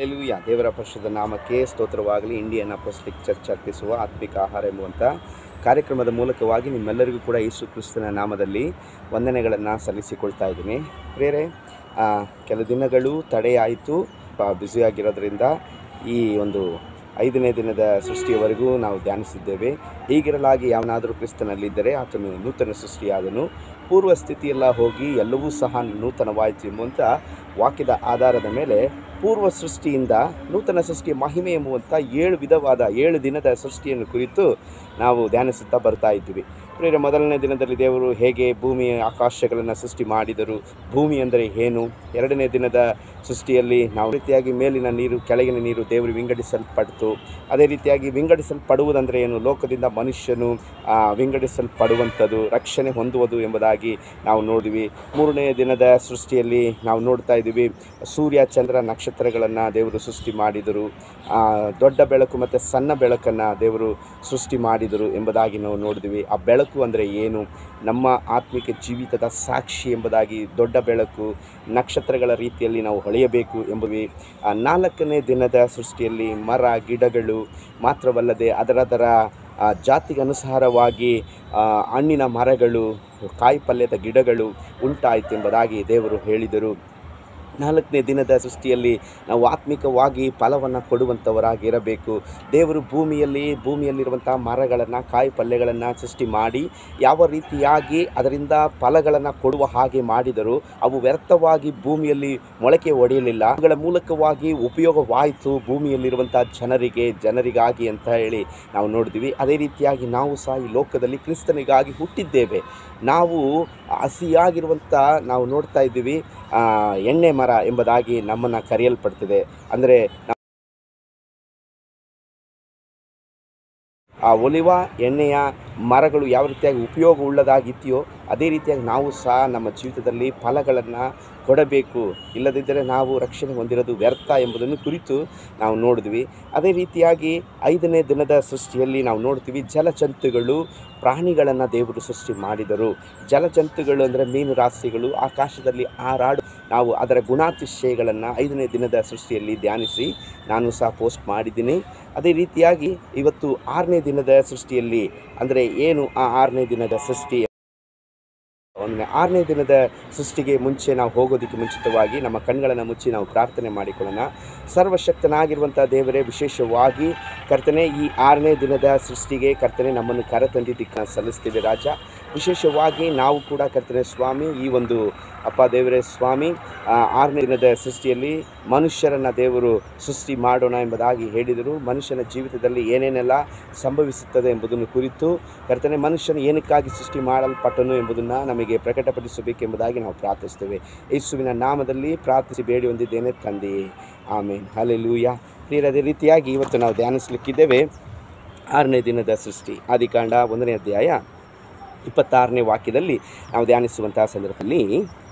ಯಾ ದೇವರ ಪರಿಶುದ್ಧ ನಾಮಕ್ಕೆ ಸ್ತೋತ್ರವಾಗಲಿ ಇಂಡಿಯನ್ ಅಪೋಸ್ಟಿಕ್ ಚರ್ಚ್ ಅರ್ಪಿಸುವ ಆತ್ಮಿಕ ಆಹಾರ ಎಂಬುವಂಥ ಕಾರ್ಯಕ್ರಮದ ಮೂಲಕವಾಗಿ ನಿಮ್ಮೆಲ್ಲರಿಗೂ ಕೂಡ ಯೇಸು ಕ್ರಿಸ್ತನ ನಾಮದಲ್ಲಿ ವಂದನೆಗಳನ್ನು ಸಲ್ಲಿಸಿಕೊಳ್ತಾ ಇದ್ದೀನಿ ಪ್ರೇರೆ ಆ, ಕೆಲ ದಿನಗಳು ತಡೆಯಾಯಿತು ಬ್ಯುಸಿಯಾಗಿರೋದ್ರಿಂದ ಈ ಒಂದು ಐದನೇ ದಿನದ ಸೃಷ್ಟಿಯವರೆಗೂ ನಾವು ಧ್ಯಾನಿಸಿದ್ದೇವೆ ಹೀಗಿರಲಾಗಿ ಯಾವನಾದರೂ ಕ್ರಿಸ್ತನಲ್ಲಿದ್ದರೆ ಆತನು ನೂತನ ಸೃಷ್ಟಿಯಾದನು ಪೂರ್ವ ಸ್ಥಿತಿಯೆಲ್ಲ ಹೋಗಿ ಎಲ್ಲವೂ ಸಹ ನೂತನವಾಯಿತು ಎಂಬುವಂಥ ವಾಕ್ಯದ ಆಧಾರದ ಮೇಲೆ ಪೂರ್ವ ಸೃಷ್ಟಿಯಿಂದ ನೂತನ ಸೃಷ್ಟಿಯ ಮಹಿಮೆ ಎಂಬುವಂಥ ಏಳು ವಿಧವಾದ ಏಳು ದಿನದ ಸೃಷ್ಟಿಯನ್ನು ಕುರಿತು ನಾವು ಧ್ಯಾನಿಸುತ್ತಾ ಬರ್ತಾ ಇದ್ದೀವಿ ಪ್ರಿಯರೇ ಮೊದಲನೇ ದಿನದಲ್ಲಿ ದೇವರು ಹೇಗೆ ಭೂಮಿಯ ಆಕಾಶಗಳನ್ನು ಸೃಷ್ಟಿ ಮಾಡಿದರು ಭೂಮಿ ಅಂದರೆ ಏನು ಎರಡನೇ ದಿನದ ಸೃಷ್ಟಿಯಲ್ಲಿ ನಾವು ರೀತಿಯಾಗಿ ಮೇಲಿನ ನೀರು ಕೆಳಗಿನ ನೀರು ದೇವರು ವಿಂಗಡಿಸಲ್ಪಡ್ತು ಅದೇ ರೀತಿಯಾಗಿ ವಿಂಗಡಿಸಲ್ಪಡುವುದಂದರೆ ಏನು ಲೋಕದಿಂದ ಮನುಷ್ಯನು ಆ, ವಿಂಗಡಿಸಲ್ಪಡುವಂಥದ್ದು ರಕ್ಷಣೆ ಹೊಂದುವುದು ಎಂಬುದಾಗಿ ನಾವು ನೋಡಿದ್ವಿ ಮೂರನೇ ದಿನದ ಸೃಷ್ಟಿಯಲ್ಲಿ ನಾವು ನೋಡ್ತಾ ಇದ್ದೀವಿ ಸೂರ್ಯ ಚಂದ್ರ ನಕ್ಷತ್ರಗಳನ್ನು ದೇವರು ಸೃಷ್ಟಿ ಮಾಡಿದರು ಆ, ದೊಡ್ಡ ಬೆಳಕು ಮತ್ತು ಸಣ್ಣ ಬೆಳಕನ್ನು ದೇವರು ಸೃಷ್ಟಿ ಮಾಡಿದರು ಎಂಬುದಾಗಿ ನಾವು ನೋಡಿದ್ವಿ ಆ ಬೆಳಕು ಅಂದರೆ ಏನು ನಮ್ಮ ಆತ್ಮಿಕ ಜೀವಿತದ ಸಾಕ್ಷಿ ಎಂಬುದಾಗಿ ದೊಡ್ಡ ಬೆಳಕು ನಕ್ಷತ್ರಗಳ ರೀತಿಯಲ್ಲಿ ನಾವು ಹೊಳೆಯಬೇಕು ಎಂಬುವಿ ಆ ನಾಲ್ಕನೇ ದಿನದ ಸೃಷ್ಟಿಯಲ್ಲಿ ಮರ ಗಿಡಗಳು ಮಾತ್ರವಲ್ಲದೆ ಅದರದರ ಆ, ಜಾತಿಗನುಸಾರವಾಗಿ ಆ, ಹಣ್ಣಿನ ಮರಗಳು ಕಾಯಿಪಲ್ಯದ ಗಿಡಗಳು ಉಂಟಾಯಿತು ಎಂಬುದಾಗಿ ದೇವರು ಹೇಳಿದರು ನಾಲ್ಕನೇ ದಿನದ ಸೃಷ್ಟಿಯಲ್ಲಿ ನಾವು ಆತ್ಮಿಕವಾಗಿ ಫಲವನ್ನು ಕೊಡುವಂಥವರಾಗಿರಬೇಕು ದೇವರು ಭೂಮಿಯಲ್ಲಿ ಭೂಮಿಯಲ್ಲಿರುವಂಥ ಮರಗಳನ್ನು ಕಾಯಿ ಪಲ್ಯಗಳನ್ನು ಸೃಷ್ಟಿ ಮಾಡಿ ಯಾವ ರೀತಿಯಾಗಿ ಅದರಿಂದ ಫಲಗಳನ್ನು ಕೊಡುವ ಹಾಗೆ ಮಾಡಿದರು ಅವು ವ್ಯರ್ಥವಾಗಿ ಭೂಮಿಯಲ್ಲಿ ಮೊಳಕೆ ಒಡೆಯಲಿಲ್ಲ ಅವುಗಳ ಮೂಲಕವಾಗಿ ಉಪಯೋಗವಾಯಿತು ಭೂಮಿಯಲ್ಲಿರುವಂಥ ಜನರಿಗೆ ಜನರಿಗಾಗಿ ಅಂತ ಹೇಳಿ ನಾವು ನೋಡಿದ್ವಿ ಅದೇ ರೀತಿಯಾಗಿ ನಾವು ಸಹ ಈ ಲೋಕದಲ್ಲಿ ಕ್ರಿಸ್ತನಿಗಾಗಿ ಹುಟ್ಟಿದ್ದೇವೆ ನಾವು ಹಸಿಯಾಗಿರುವಂಥ ನಾವು ನೋಡ್ತಾ ಇದ್ದೀವಿ ಆ, ಎಣ್ಣೆ ಮರ ಎಂಬುದಾಗಿ ನಮ್ಮನ್ನು ಕರೆಯಲ್ಪಡ್ತಿದೆ ಅಂದರೆ ಆ ಒಲಿವ ಎಣ್ಣೆಯ ಮರಗಳು ಯಾವ ರೀತಿಯಾಗಿ ಉಪಯೋಗವುಳ್ಳದಾಗಿದೆಯೋ ಅದೇ ರೀತಿಯಾಗಿ ನಾವು ಸಹ ನಮ್ಮ ಜೀವಿತದಲ್ಲಿ ಫಲಗಳನ್ನು ಕೊಡಬೇಕು ಇಲ್ಲದಿದ್ದರೆ ನಾವು ರಕ್ಷಣೆ ಹೊಂದಿರೋದು ವ್ಯರ್ಥ ಎಂಬುದನ್ನು ಕುರಿತು ನಾವು ನೋಡಿದ್ವಿ ಅದೇ ರೀತಿಯಾಗಿ ಐದನೇ ದಿನದ ಸೃಷ್ಟಿಯಲ್ಲಿ ನಾವು ನೋಡ್ತೀವಿ ಜಲಜಂತುಗಳು ಪ್ರಾಣಿಗಳನ್ನು ದೇವರು ಸೃಷ್ಟಿ ಮಾಡಿದರು ಜಲಜಂತುಗಳು ಅಂದರೆ ಮೀನು ರಾಶಿಗಳು ಆಕಾಶದಲ್ಲಿ ಹಾರಾಡು ನಾವು ಅದರ ಗುಣಾತಿಶಯಗಳನ್ನು ಐದನೇ ದಿನದ ಸೃಷ್ಟಿಯಲ್ಲಿ ಧ್ಯಾನಿಸಿ ನಾನು ಸಹ ಪೋಸ್ಟ್ ಮಾಡಿದ್ದೀನಿ ಅದೇ ರೀತಿಯಾಗಿ ಇವತ್ತು ಆರನೇ ದಿನದ ಸೃಷ್ಟಿಯಲ್ಲಿ ಅಂದರೆ ಏನು ಆ ಆರನೇ ದಿನದ ಸೃಷ್ಟಿ ಒಮ್ಮೆ ಆರನೇ ದಿನದ ಸೃಷ್ಟಿಗೆ ಮುಂಚೆ ನಾವು ಹೋಗೋದಕ್ಕೆ ಮುಂಚಿತವಾಗಿ ನಮ್ಮ ಕಣ್ಗಳನ್ನು ಮುಚ್ಚಿ ನಾವು ಪ್ರಾರ್ಥನೆ ಮಾಡಿಕೊಳ್ಳೋಣ ಸರ್ವಶಕ್ತನಾಗಿರುವಂಥ ದೇವರೇ ವಿಶೇಷವಾಗಿ ಕರ್ತನೆ ಈ ಆರನೇ ದಿನದ ಸೃಷ್ಟಿಗೆ ಕರ್ತನೆ ನಮ್ಮನ್ನು ಕರೆತಂದಿದ್ದಕ್ಕೆ ಸಲ್ಲಿಸ್ತೀವಿ ರಾಜ ವಿಶೇಷವಾಗಿ ನಾವು ಕೂಡ ಕರ್ತನೆ ಸ್ವಾಮಿ ಈ ಒಂದು ಅಪ್ಪ ದೇವರೇ ಸ್ವಾಮಿ ಆ, ಆರನೇ ದಿನದ ಸೃಷ್ಟಿಯಲ್ಲಿ ಮನುಷ್ಯರನ್ನು ದೇವರು ಸೃಷ್ಟಿ ಮಾಡೋಣ ಎಂಬುದಾಗಿ ಹೇಳಿದರು ಮನುಷ್ಯನ ಜೀವಿತದಲ್ಲಿ ಏನೇನೆಲ್ಲ ಸಂಭವಿಸುತ್ತದೆ ಎಂಬುದನ್ನು ಕುರಿತು ಕರ್ತನೆ ಮನುಷ್ಯನು ಏನಕ್ಕಾಗಿ ಸೃಷ್ಟಿ ಮಾಡಲ್ಪಟ್ಟನು ಎಂಬುದನ್ನು ನಮಗೆ ಪ್ರಕಟಪಡಿಸಬೇಕೆಂಬುದಾಗಿ ನಾವು ಪ್ರಾರ್ಥಿಸ್ತೇವೆ ಯೇಸುವಿನ ನಾಮದಲ್ಲಿ ಪ್ರಾರ್ಥಿಸಿ ಬೇಡಿ ಹೊಂದಿದ್ದೇನೆ ತಂದೆಯೇ ಆಮೇನ್ ಹಲೆಲೂಯ ಪ್ರಿಯರದೇ ರೀತಿಯಾಗಿ ಇವತ್ತು ನಾವು ಧ್ಯಾನಿಸಲಿಕ್ಕಿದ್ದೇವೆ ಆರನೇ ದಿನದ ಸೃಷ್ಟಿ ಆದಿಕಾಂಡ ಒಂದನೇ ಅಧ್ಯಾಯ ಇಪ್ಪತ್ತಾರನೇ ವಾಕ್ಯದಲ್ಲಿ ನಾವು ಧ್ಯಾನಿಸುವಂತಹ ಸಂದರ್ಭದಲ್ಲಿ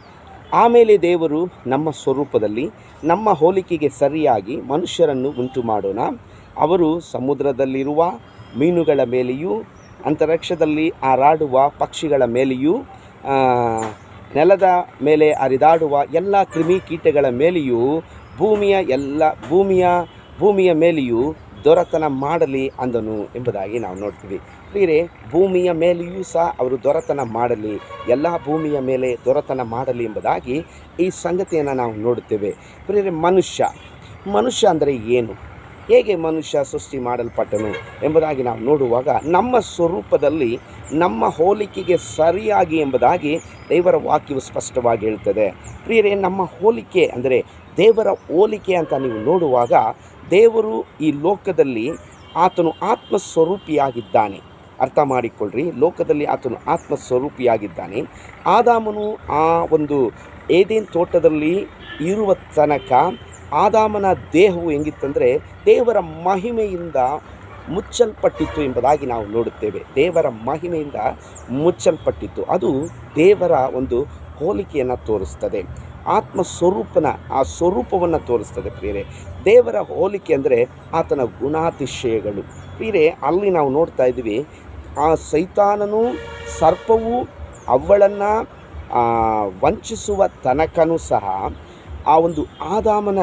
ಆಮೇಲೆ ದೇವರು ನಮ್ಮ ಸ್ವರೂಪದಲ್ಲಿ ನಮ್ಮ ಹೋಲಿಕೆಗೆ ಸರಿಯಾಗಿ ಮನುಷ್ಯರನ್ನು ಉಂಟು ಮಾಡೋಣ ಅವರು ಸಮುದ್ರದಲ್ಲಿರುವ ಮೀನುಗಳ ಮೇಲೆಯೂ ಅಂತರಿಕ್ಷದಲ್ಲಿ ಹಾರಾಡುವ ಪಕ್ಷಿಗಳ ಮೇಲೆಯೂ ಆ, ನೆಲದ ಮೇಲೆ ಹರಿದಾಡುವ ಎಲ್ಲ ಕ್ರಿಮಿಕೀಟಗಳ ಮೇಲೆಯೂ ಭೂಮಿಯ ಎಲ್ಲ ಭೂಮಿಯ ಭೂಮಿಯ ಮೇಲೆಯೂ ದೊರೆತನ ಮಾಡಲಿ ಅಂದನು ಎಂಬುದಾಗಿ ನಾವು ನೋಡ್ತೀವಿ ಪ್ರಿಯರೇ ಭೂಮಿಯ ಮೇಲೆಯೂ ಸಹ ಅವರು ದೊರೆತನ ಮಾಡಲಿ ಎಲ್ಲ ಭೂಮಿಯ ಮೇಲೆ ದೊರೆತನ ಮಾಡಲಿ ಎಂಬುದಾಗಿ ಈ ಸಂಗತಿಯನ್ನು ನಾವು ನೋಡುತ್ತೇವೆ ಪ್ರಿಯರೇ ಮನುಷ್ಯ ಮನುಷ್ಯ ಅಂದರೆ ಏನು ಹೇಗೆ ಮನುಷ್ಯ ಸೃಷ್ಟಿ ಮಾಡಲ್ಪಟ್ಟನು ಎಂಬುದಾಗಿ ನಾವು ನೋಡುವಾಗ ನಮ್ಮ ಸ್ವರೂಪದಲ್ಲಿ ನಮ್ಮ ಹೋಲಿಕೆಗೆ ಸರಿಯಾಗಿ ಎಂಬುದಾಗಿ ದೇವರ ವಾಕ್ಯವು ಸ್ಪಷ್ಟವಾಗಿ ಹೇಳ್ತದೆ ಪ್ರಿಯರೇ ನಮ್ಮ ಹೋಲಿಕೆ ಅಂದರೆ ದೇವರ ಹೋಲಿಕೆ ಅಂತ ನೀವು ನೋಡುವಾಗ ದೇವರು ಈ ಲೋಕದಲ್ಲಿ ಆತನು ಆತ್ಮ ಸ್ವರೂಪಿಯಾಗಿದ್ದಾನೆ ಅರ್ಥ ಮಾಡಿಕೊಳ್ಳ್ರಿ ಲೋಕದಲ್ಲಿ ಆತನು ಆತ್ಮ ಸ್ವರೂಪಿಯಾಗಿದ್ದಾನೆ ಆದಾಮನು ಆ ಒಂದು ಏದೇನ್ ತೋಟದಲ್ಲಿ ಇರುವ ತನಕ ಆದಾಮನ ದೇಹವು ಹೆಂಗಿತ್ತಂದರೆ ದೇವರ ಮಹಿಮೆಯಿಂದ ಮುಚ್ಚಲ್ಪಟ್ಟಿತ್ತು ಎಂಬುದಾಗಿ ನಾವು ನೋಡುತ್ತೇವೆ ದೇವರ ಮಹಿಮೆಯಿಂದ ಮುಚ್ಚಲ್ಪಟ್ಟಿತ್ತು ಅದು ದೇವರ ಒಂದು ಹೋಲಿಕೆಯನ್ನು ತೋರಿಸ್ತದೆ ಆತ್ಮ ಸ್ವರೂಪನ ಆ ಸ್ವರೂಪವನ್ನು ತೋರಿಸ್ತದೆ ಪ್ರಿಯರೇ ದೇವರ ಹೋಲಿಕೆ ಅಂದರೆ ಆತನ ಗುಣಾತಿಶಯಗಳು ಪ್ರಿಯರೇ ಅಲ್ಲಿ ನಾವು ನೋಡ್ತಾ ಇದ್ದೀವಿ ಆ ಸೈತಾನನು ಸರ್ಪವು ಅವಳನ್ನು ವಂಚಿಸುವ ತನಕನೂ ಸಹ ಆ ಒಂದು ಆದಾಮನ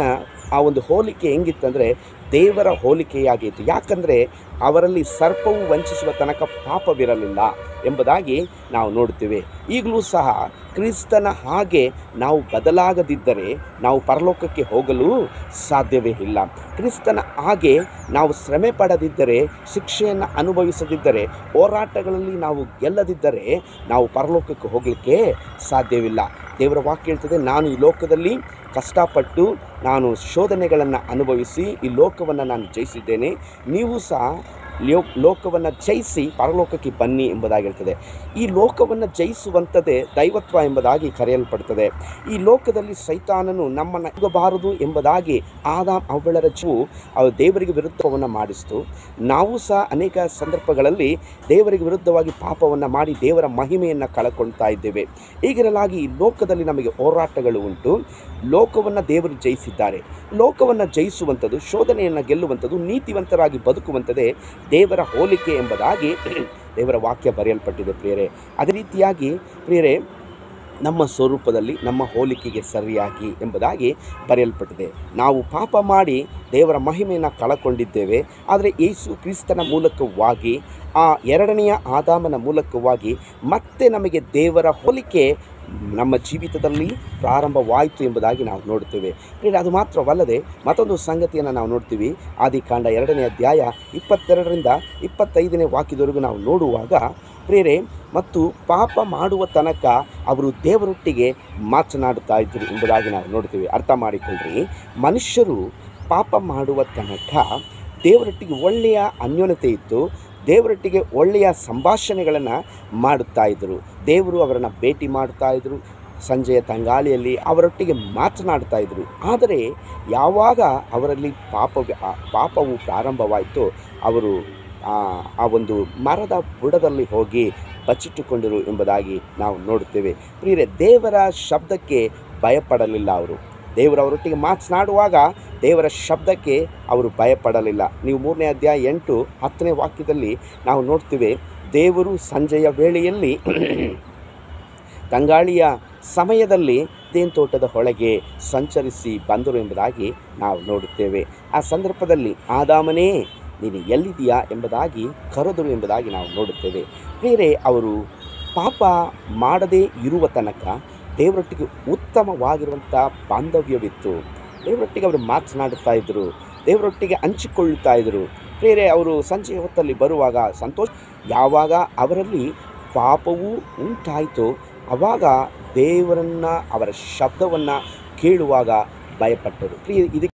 ಆ ಒಂದು ಹೋಲಿಕೆ ಹೆಂಗಿತ್ತಂದರೆ ದೇವರ ಹೋಲಿಕೆಯಾಗಿತ್ತು ಯಾಕಂದರೆ ಅವರಲ್ಲಿ ಸರ್ಪವು ವಂಚಿಸುವ ತನಕ ಪಾಪವಿರಲಿಲ್ಲ ಎಂಬುದಾಗಿ ನಾವು ನೋಡ್ತೇವೆ ಈಗಲೂ ಸಹ ಕ್ರಿಸ್ತನ ಹಾಗೆ ನಾವು ಬದಲಾಗದಿದ್ದರೆ ನಾವು ಪರಲೋಕಕ್ಕೆ ಹೋಗಲು ಸಾಧ್ಯವೇ ಇಲ್ಲ ಕ್ರಿಸ್ತನ ಹಾಗೆ ನಾವು ಶ್ರಮೆ ಪಡದಿದ್ದರೆ ಶಿಕ್ಷೆಯನ್ನು ಅನುಭವಿಸದಿದ್ದರೆ ಹೋರಾಟಗಳಲ್ಲಿ ನಾವು ಗೆಲ್ಲದಿದ್ದರೆ ನಾವು ಪರಲೋಕಕ್ಕೆ ಹೋಗಲಿಕ್ಕೆ ಸಾಧ್ಯವಿಲ್ಲ ದೇವರ ವಾಕ್ಯ ಹೇಳ್ತದೆ ನಾನು ಈ ಲೋಕದಲ್ಲಿ ಕಷ್ಟಪಟ್ಟು ನಾನು ಶೋಧನೆಗಳನ್ನು ಅನುಭವಿಸಿ ಈ ಲೋಕವನ್ನು ನಾನು ಜಯಿಸಿದ್ದೇನೆ ನೀವು ಸಹ ಲೋ ಲೋಕವನ್ನು ಜಯಿಸಿ ಪರಲೋಕಕ್ಕೆ ಬನ್ನಿ ಎಂಬುದಾಗಿರ್ತದೆ ಈ ಲೋಕವನ್ನು ಜಯಿಸುವಂಥದ್ದೇ ದೈವತ್ವ ಎಂಬುದಾಗಿ ಕರೆಯಲ್ಪಡ್ತದೆ ಈ ಲೋಕದಲ್ಲಿ ಸೈತಾನನು ನಮ್ಮನ್ನು ಇಗಬಾರದು ಎಂಬುದಾಗಿ ಆದ ಅವಳರ ಜೀವು ಅವು ದೇವರಿಗೆ ವಿರುದ್ಧವನ್ನು ಮಾಡಿಸ್ತು ನಾವು ಸಹ ಅನೇಕ ಸಂದರ್ಭಗಳಲ್ಲಿ ದೇವರಿಗೆ ವಿರುದ್ಧವಾಗಿ ಪಾಪವನ್ನು ಮಾಡಿ ದೇವರ ಮಹಿಮೆಯನ್ನು ಕಳ್ಕೊಳ್ತಾ ಇದ್ದೇವೆ ಹೀಗಿರಲಾಗಿ ಈ ಲೋಕದಲ್ಲಿ ನಮಗೆ ಹೋರಾಟಗಳು ಉಂಟು ಲೋಕವನ್ನು ದೇವರು ಜಯಿಸಿದ್ದಾರೆ ಲೋಕವನ್ನು ಜಯಿಸುವಂಥದ್ದು ಶೋಧನೆಯನ್ನು ಗೆಲ್ಲುವಂಥದ್ದು ನೀತಿವಂತರಾಗಿ ಬದುಕುವಂಥದ್ದೇ ದೇವರ ಹೋಲಿಕೆ ಎಂಬುದಾಗಿ ದೇವರ ವಾಕ್ಯ ಬರೆಯಲ್ಪಟ್ಟಿದೆ ಪ್ರಿಯರೇ ಅದೇ ರೀತಿಯಾಗಿ ಪ್ರಿಯರೇ ನಮ್ಮ ಸ್ವರೂಪದಲ್ಲಿ ನಮ್ಮ ಹೋಲಿಕೆಗೆ ಸರಿಯಾಗಿ ಎಂಬುದಾಗಿ ಬರೆಯಲ್ಪಟ್ಟಿದೆ ನಾವು ಪಾಪ ಮಾಡಿ ದೇವರ ಮಹಿಮೆಯನ್ನು ಕಳಕೊಂಡಿದ್ದೇವೆ ಆದರೆ ಯೇಸು ಕ್ರಿಸ್ತನ ಮೂಲಕವಾಗಿ ಆ ಎರಡನೆಯ ಆದಾಮನ ಮೂಲಕವಾಗಿ ಮತ್ತೆ ನಮಗೆ ದೇವರ ಹೋಲಿಕೆ ನಮ್ಮ ಜೀವಿತದಲ್ಲಿ ಪ್ರಾರಂಭವಾಯಿತು ಎಂಬುದಾಗಿ ನಾವು ನೋಡ್ತೇವೆ ಪ್ರಿಯರೇ ಅದು ಮಾತ್ರವಲ್ಲದೆ ಮತ್ತೊಂದು ಸಂಗತಿಯನ್ನು ನಾವು ನೋಡ್ತೀವಿ ಆದಿಕಾಂಡ ಎರಡನೇ ಅಧ್ಯಾಯ ಇಪ್ಪತ್ತೆರಡರಿಂದ ಇಪ್ಪತ್ತೈದನೇ ವಾಕ್ಯದವರೆಗೂ ನಾವು ನೋಡುವಾಗ ಪ್ರಿಯರೇ ಮತ್ತು ಪಾಪ ಮಾಡುವ ತನಕ ಅವರು ದೇವರೊಟ್ಟಿಗೆ ಮಾತನಾಡುತ್ತಾ ಇದ್ದರು ಎಂಬುದಾಗಿ ನಾವು ನೋಡ್ತೀವಿ ಅರ್ಥ ಮಾಡಿಕೊಳ್ಳ್ರಿ ಮನುಷ್ಯರು ಪಾಪ ಮಾಡುವ ತನಕ ದೇವರೊಟ್ಟಿಗೆ ಒಳ್ಳೆಯ ಅನ್ಯೋನ್ಯತೆ ಇತ್ತು ದೇವರೊಟ್ಟಿಗೆ ಒಳ್ಳೆಯ ಸಂಭಾಷಣೆಗಳನ್ನು ಮಾಡುತ್ತಾ ಇದ್ದರು ದೇವರು ಅವರನ್ನು ಭೇಟಿ ಮಾಡ್ತಾ ಇದ್ದರು ಸಂಜೆಯ ತಂಗಾಳಿಯಲ್ಲಿ ಅವರೊಟ್ಟಿಗೆ ಮಾತನಾಡ್ತಾ ಇದ್ದರು ಆದರೆ ಯಾವಾಗ ಅವರಲ್ಲಿ ಪಾಪ ಪಾಪವು ಪ್ರಾರಂಭವಾಯಿತು ಅವರು ಆ ಆ ಒಂದು ಮರದ ಬುಡದಲ್ಲಿ ಹೋಗಿ ಬಚ್ಚಿಟ್ಟುಕೊಂಡರು ಎಂಬುದಾಗಿ ನಾವು ನೋಡುತ್ತೇವೆ ಪ್ರಿಯರೇ ದೇವರ ಶಬ್ದಕ್ಕೆ ಭಯಪಡಲಿಲ್ಲ ಅವರು ದೇವರು ಅವರೊಟ್ಟಿಗೆ ಮಾತನಾಡುವಾಗ ದೇವರ ಶಬ್ದಕ್ಕೆ ಅವರು ಭಯಪಡಲಿಲ್ಲ ನೀವು ಮೂರನೇ ಅಧ್ಯಾಯ ಎಂಟು ಹತ್ತನೇ ವಾಕ್ಯದಲ್ಲಿ ನಾವು ನೋಡ್ತೇವೆ ದೇವರು ಸಂಜೆಯ ವೇಳೆಯಲ್ಲಿ ತಂಗಾಳಿಯ ಸಮಯದಲ್ಲಿ ತೇನ್ ತೋಟದ ಒಳಗೆ ಸಂಚರಿಸಿ ಬಂದರು ಎಂಬುದಾಗಿ ನಾವು ನೋಡುತ್ತೇವೆ ಆ ಸಂದರ್ಭದಲ್ಲಿ ಆದಾಮನೇ ನೀನು ಎಲ್ಲಿದೆಯಾ ಎಂಬುದಾಗಿ ಕರೆದರು ಎಂಬುದಾಗಿ ನಾವು ನೋಡುತ್ತೇವೆ ಬೇರೆ ಅವರು ಪಾಪ ಮಾಡದೇ ಇರುವ ತನಕ ದೇವರೊಟ್ಟಿಗೆ ಉತ್ತಮವಾಗಿರುವಂಥ ಬಾಂಧವ್ಯವಿತ್ತು ದೇವರೊಟ್ಟಿಗೆ ಅವರು ಮಾತನಾಡುತ್ತಾ ಇದ್ದರು ದೇವರೊಟ್ಟಿಗೆ ಹಂಚಿಕೊಳ್ಳುತ್ತಾ ಇದ್ದರು ಬೇರೆ ಅವರು ಸಂಜೆ ಹೊತ್ತಲ್ಲಿ ಬರುವಾಗ ಸಂತೋಷ ಯಾವಾಗ ಅವರಲ್ಲಿ ಪಾಪವೂ ಉಂಟಾಯಿತು ಆವಾಗ ದೇವರನ್ನು ಅವರ ಶಬ್ದವನ್ನು ಕೇಳುವಾಗ ಭಯಪಟ್ಟರು ಪ್ರಿಯ ಇದಕ್ಕೆ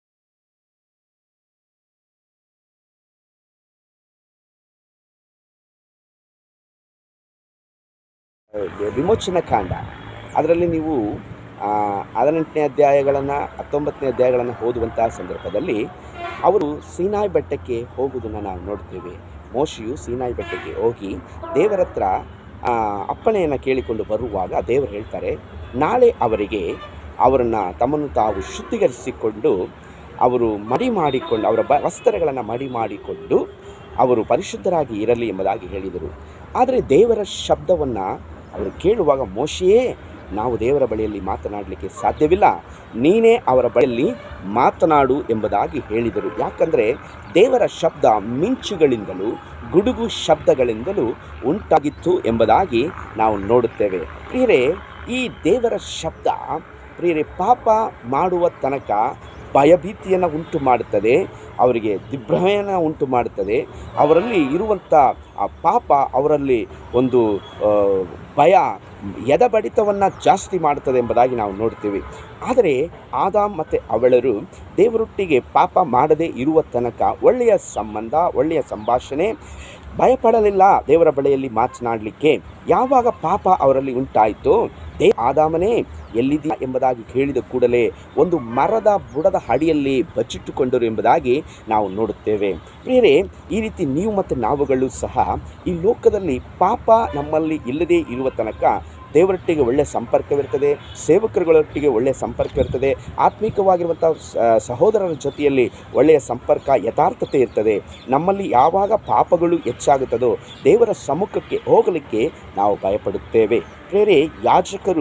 ವಿಮೋಚನ ಕಾಂಡ ಅದರಲ್ಲಿ ನೀವು ಆ, ಹದಿನೆಂಟನೇ ಅಧ್ಯಾಯಗಳನ್ನು ಹತ್ತೊಂಬತ್ತನೇ ಅಧ್ಯಾಯಗಳನ್ನು ಓದುವಂತಹ ಸಂದರ್ಭದಲ್ಲಿ ಅವರು ಸೀನಾಯಿ ಬೆಟ್ಟಕ್ಕೆ ಹೋಗುವುದನ್ನು ನಾವು ನೋಡ್ತೇವೆ ಮೋಶಿಯು ಸೀನಾಯಿ ಬೆಟ್ಟಕ್ಕೆ ಹೋಗಿ ದೇವರ ಹತ್ರ ಆ, ಅಪ್ಪಣೆಯನ್ನು ಕೇಳಿಕೊಂಡು ಬರುವಾಗ ದೇವರು ಹೇಳ್ತಾರೆ ನಾಳೆ ಅವರಿಗೆ ಅವರನ್ನು ತಮ್ಮನ್ನು ತಾವು ಶುದ್ಧೀಕರಿಸಿಕೊಂಡು ಅವರು ಮಡಿ ಮಾಡಿಕೊಂಡು ಅವರ ಬ ವಸ್ತ್ರಗಳನ್ನು ಮಡಿ ಮಾಡಿಕೊಂಡು ಅವರು ಪರಿಶುದ್ಧರಾಗಿ ಇರಲಿ ಎಂಬುದಾಗಿ ಹೇಳಿದರು ಆದರೆ ದೇವರ ಶಬ್ದವನ್ನು ಅವರು ಕೇಳುವಾಗ ಮೋಶೆಯೇ ನಾವು ದೇವರ ಬಳಿಯಲ್ಲಿ ಮಾತನಾಡಲಿಕ್ಕೆ ಸಾಧ್ಯವಿಲ್ಲ ನೀನೇ ಅವರ ಬಳಿಯಲ್ಲಿ ಮಾತನಾಡು ಎಂಬುದಾಗಿ ಹೇಳಿದರು ಯಾಕಂದರೆ ದೇವರ ಶಬ್ದ ಮಿಂಚುಗಳಿಂದಲೂ ಗುಡುಗು ಶಬ್ದಗಳಿಂದಲೂ ಉಂಟಾಗಿತ್ತು ಎಂಬುದಾಗಿ ನಾವು ನೋಡುತ್ತೇವೆ ಪ್ರಿಯರೇ ಈ ದೇವರ ಶಬ್ದ ಪ್ರಿಯರೇ ಪಾಪ ಮಾಡುವ ತನಕ ಭಯಭೀತಿಯನ್ನು ಉಂಟು ಮಾಡುತ್ತದೆ ಅವರಿಗೆ ದಿಗ್ಭ್ರಮೆಯನ್ನು ಉಂಟು ಮಾಡುತ್ತದೆ ಅವರಲ್ಲಿ ಇರುವಂಥ ಆ ಪಾಪ ಅವರಲ್ಲಿ ಒಂದು ಆ, ಭಯ ಎದಬಡಿತವನ್ನು ಜಾಸ್ತಿ ಮಾಡುತ್ತದೆ ಎಂಬುದಾಗಿ ನಾವು ನೋಡ್ತೀವಿ ಆದರೆ ಆದಾಮ್ ಮತ್ತು ಅವಳರು ದೇವರೊಟ್ಟಿಗೆ ಪಾಪ ಮಾಡದೇ ಇರುವ ತನಕ ಒಳ್ಳೆಯ ಸಂಬಂಧ ಒಳ್ಳೆಯ ಸಂಭಾಷಣೆ ಭಯಪಡಲಿಲ್ಲ ದೇವರ ಬಳಿಯಲ್ಲಿ ಮಾತನಾಡಲಿಕ್ಕೆ ಯಾವಾಗ ಪಾಪ ಅವರಲ್ಲಿ ಉಂಟಾಯಿತು ದೇ ಆದಾಮನೇ ಎಲ್ಲಿದೆಯಾ ಎಂಬುದಾಗಿ ಕೇಳಿದ ಕೂಡಲೇ ಒಂದು ಮರದ ಬುಡದ ಅಡಿಯಲ್ಲಿ ಬಚ್ಚಿಟ್ಟುಕೊಂಡರು ಎಂಬುದಾಗಿ ನಾವು ನೋಡುತ್ತೇವೆ ಪ್ರಿಯರೇ ಈ ರೀತಿ ನೀವು ಮತ್ತು ನಾವುಗಳು ಸಹ ಈ ಲೋಕದಲ್ಲಿ ಪಾಪ ನಮ್ಮಲ್ಲಿ ಇಲ್ಲದೇ ಇರುವ ತನಕ ದೇವರೊಟ್ಟಿಗೆ ಒಳ್ಳೆಯ ಸಂಪರ್ಕವಿರ್ತದೆ ಸೇವಕರುಗಳೊಟ್ಟಿಗೆ ಒಳ್ಳೆಯ ಸಂಪರ್ಕ ಇರ್ತದೆ ಆತ್ಮಿಕವಾಗಿರುವಂಥ ಸ- ಸಹೋದರರ ಜೊತೆಯಲ್ಲಿ ಒಳ್ಳೆಯ ಸಂಪರ್ಕ ಯಥಾರ್ಥತೆ ಇರ್ತದೆ ನಮ್ಮಲ್ಲಿ ಯಾವಾಗ ಪಾಪಗಳು ಹೆಚ್ಚಾಗುತ್ತದೋ ದೇವರ ಸಮ್ಮುಖಕ್ಕೆ ಹೋಗಲಿಕ್ಕೆ ನಾವು ಭಯಪಡುತ್ತೇವೆ ಬೇರೆ ಯಾಜಕರು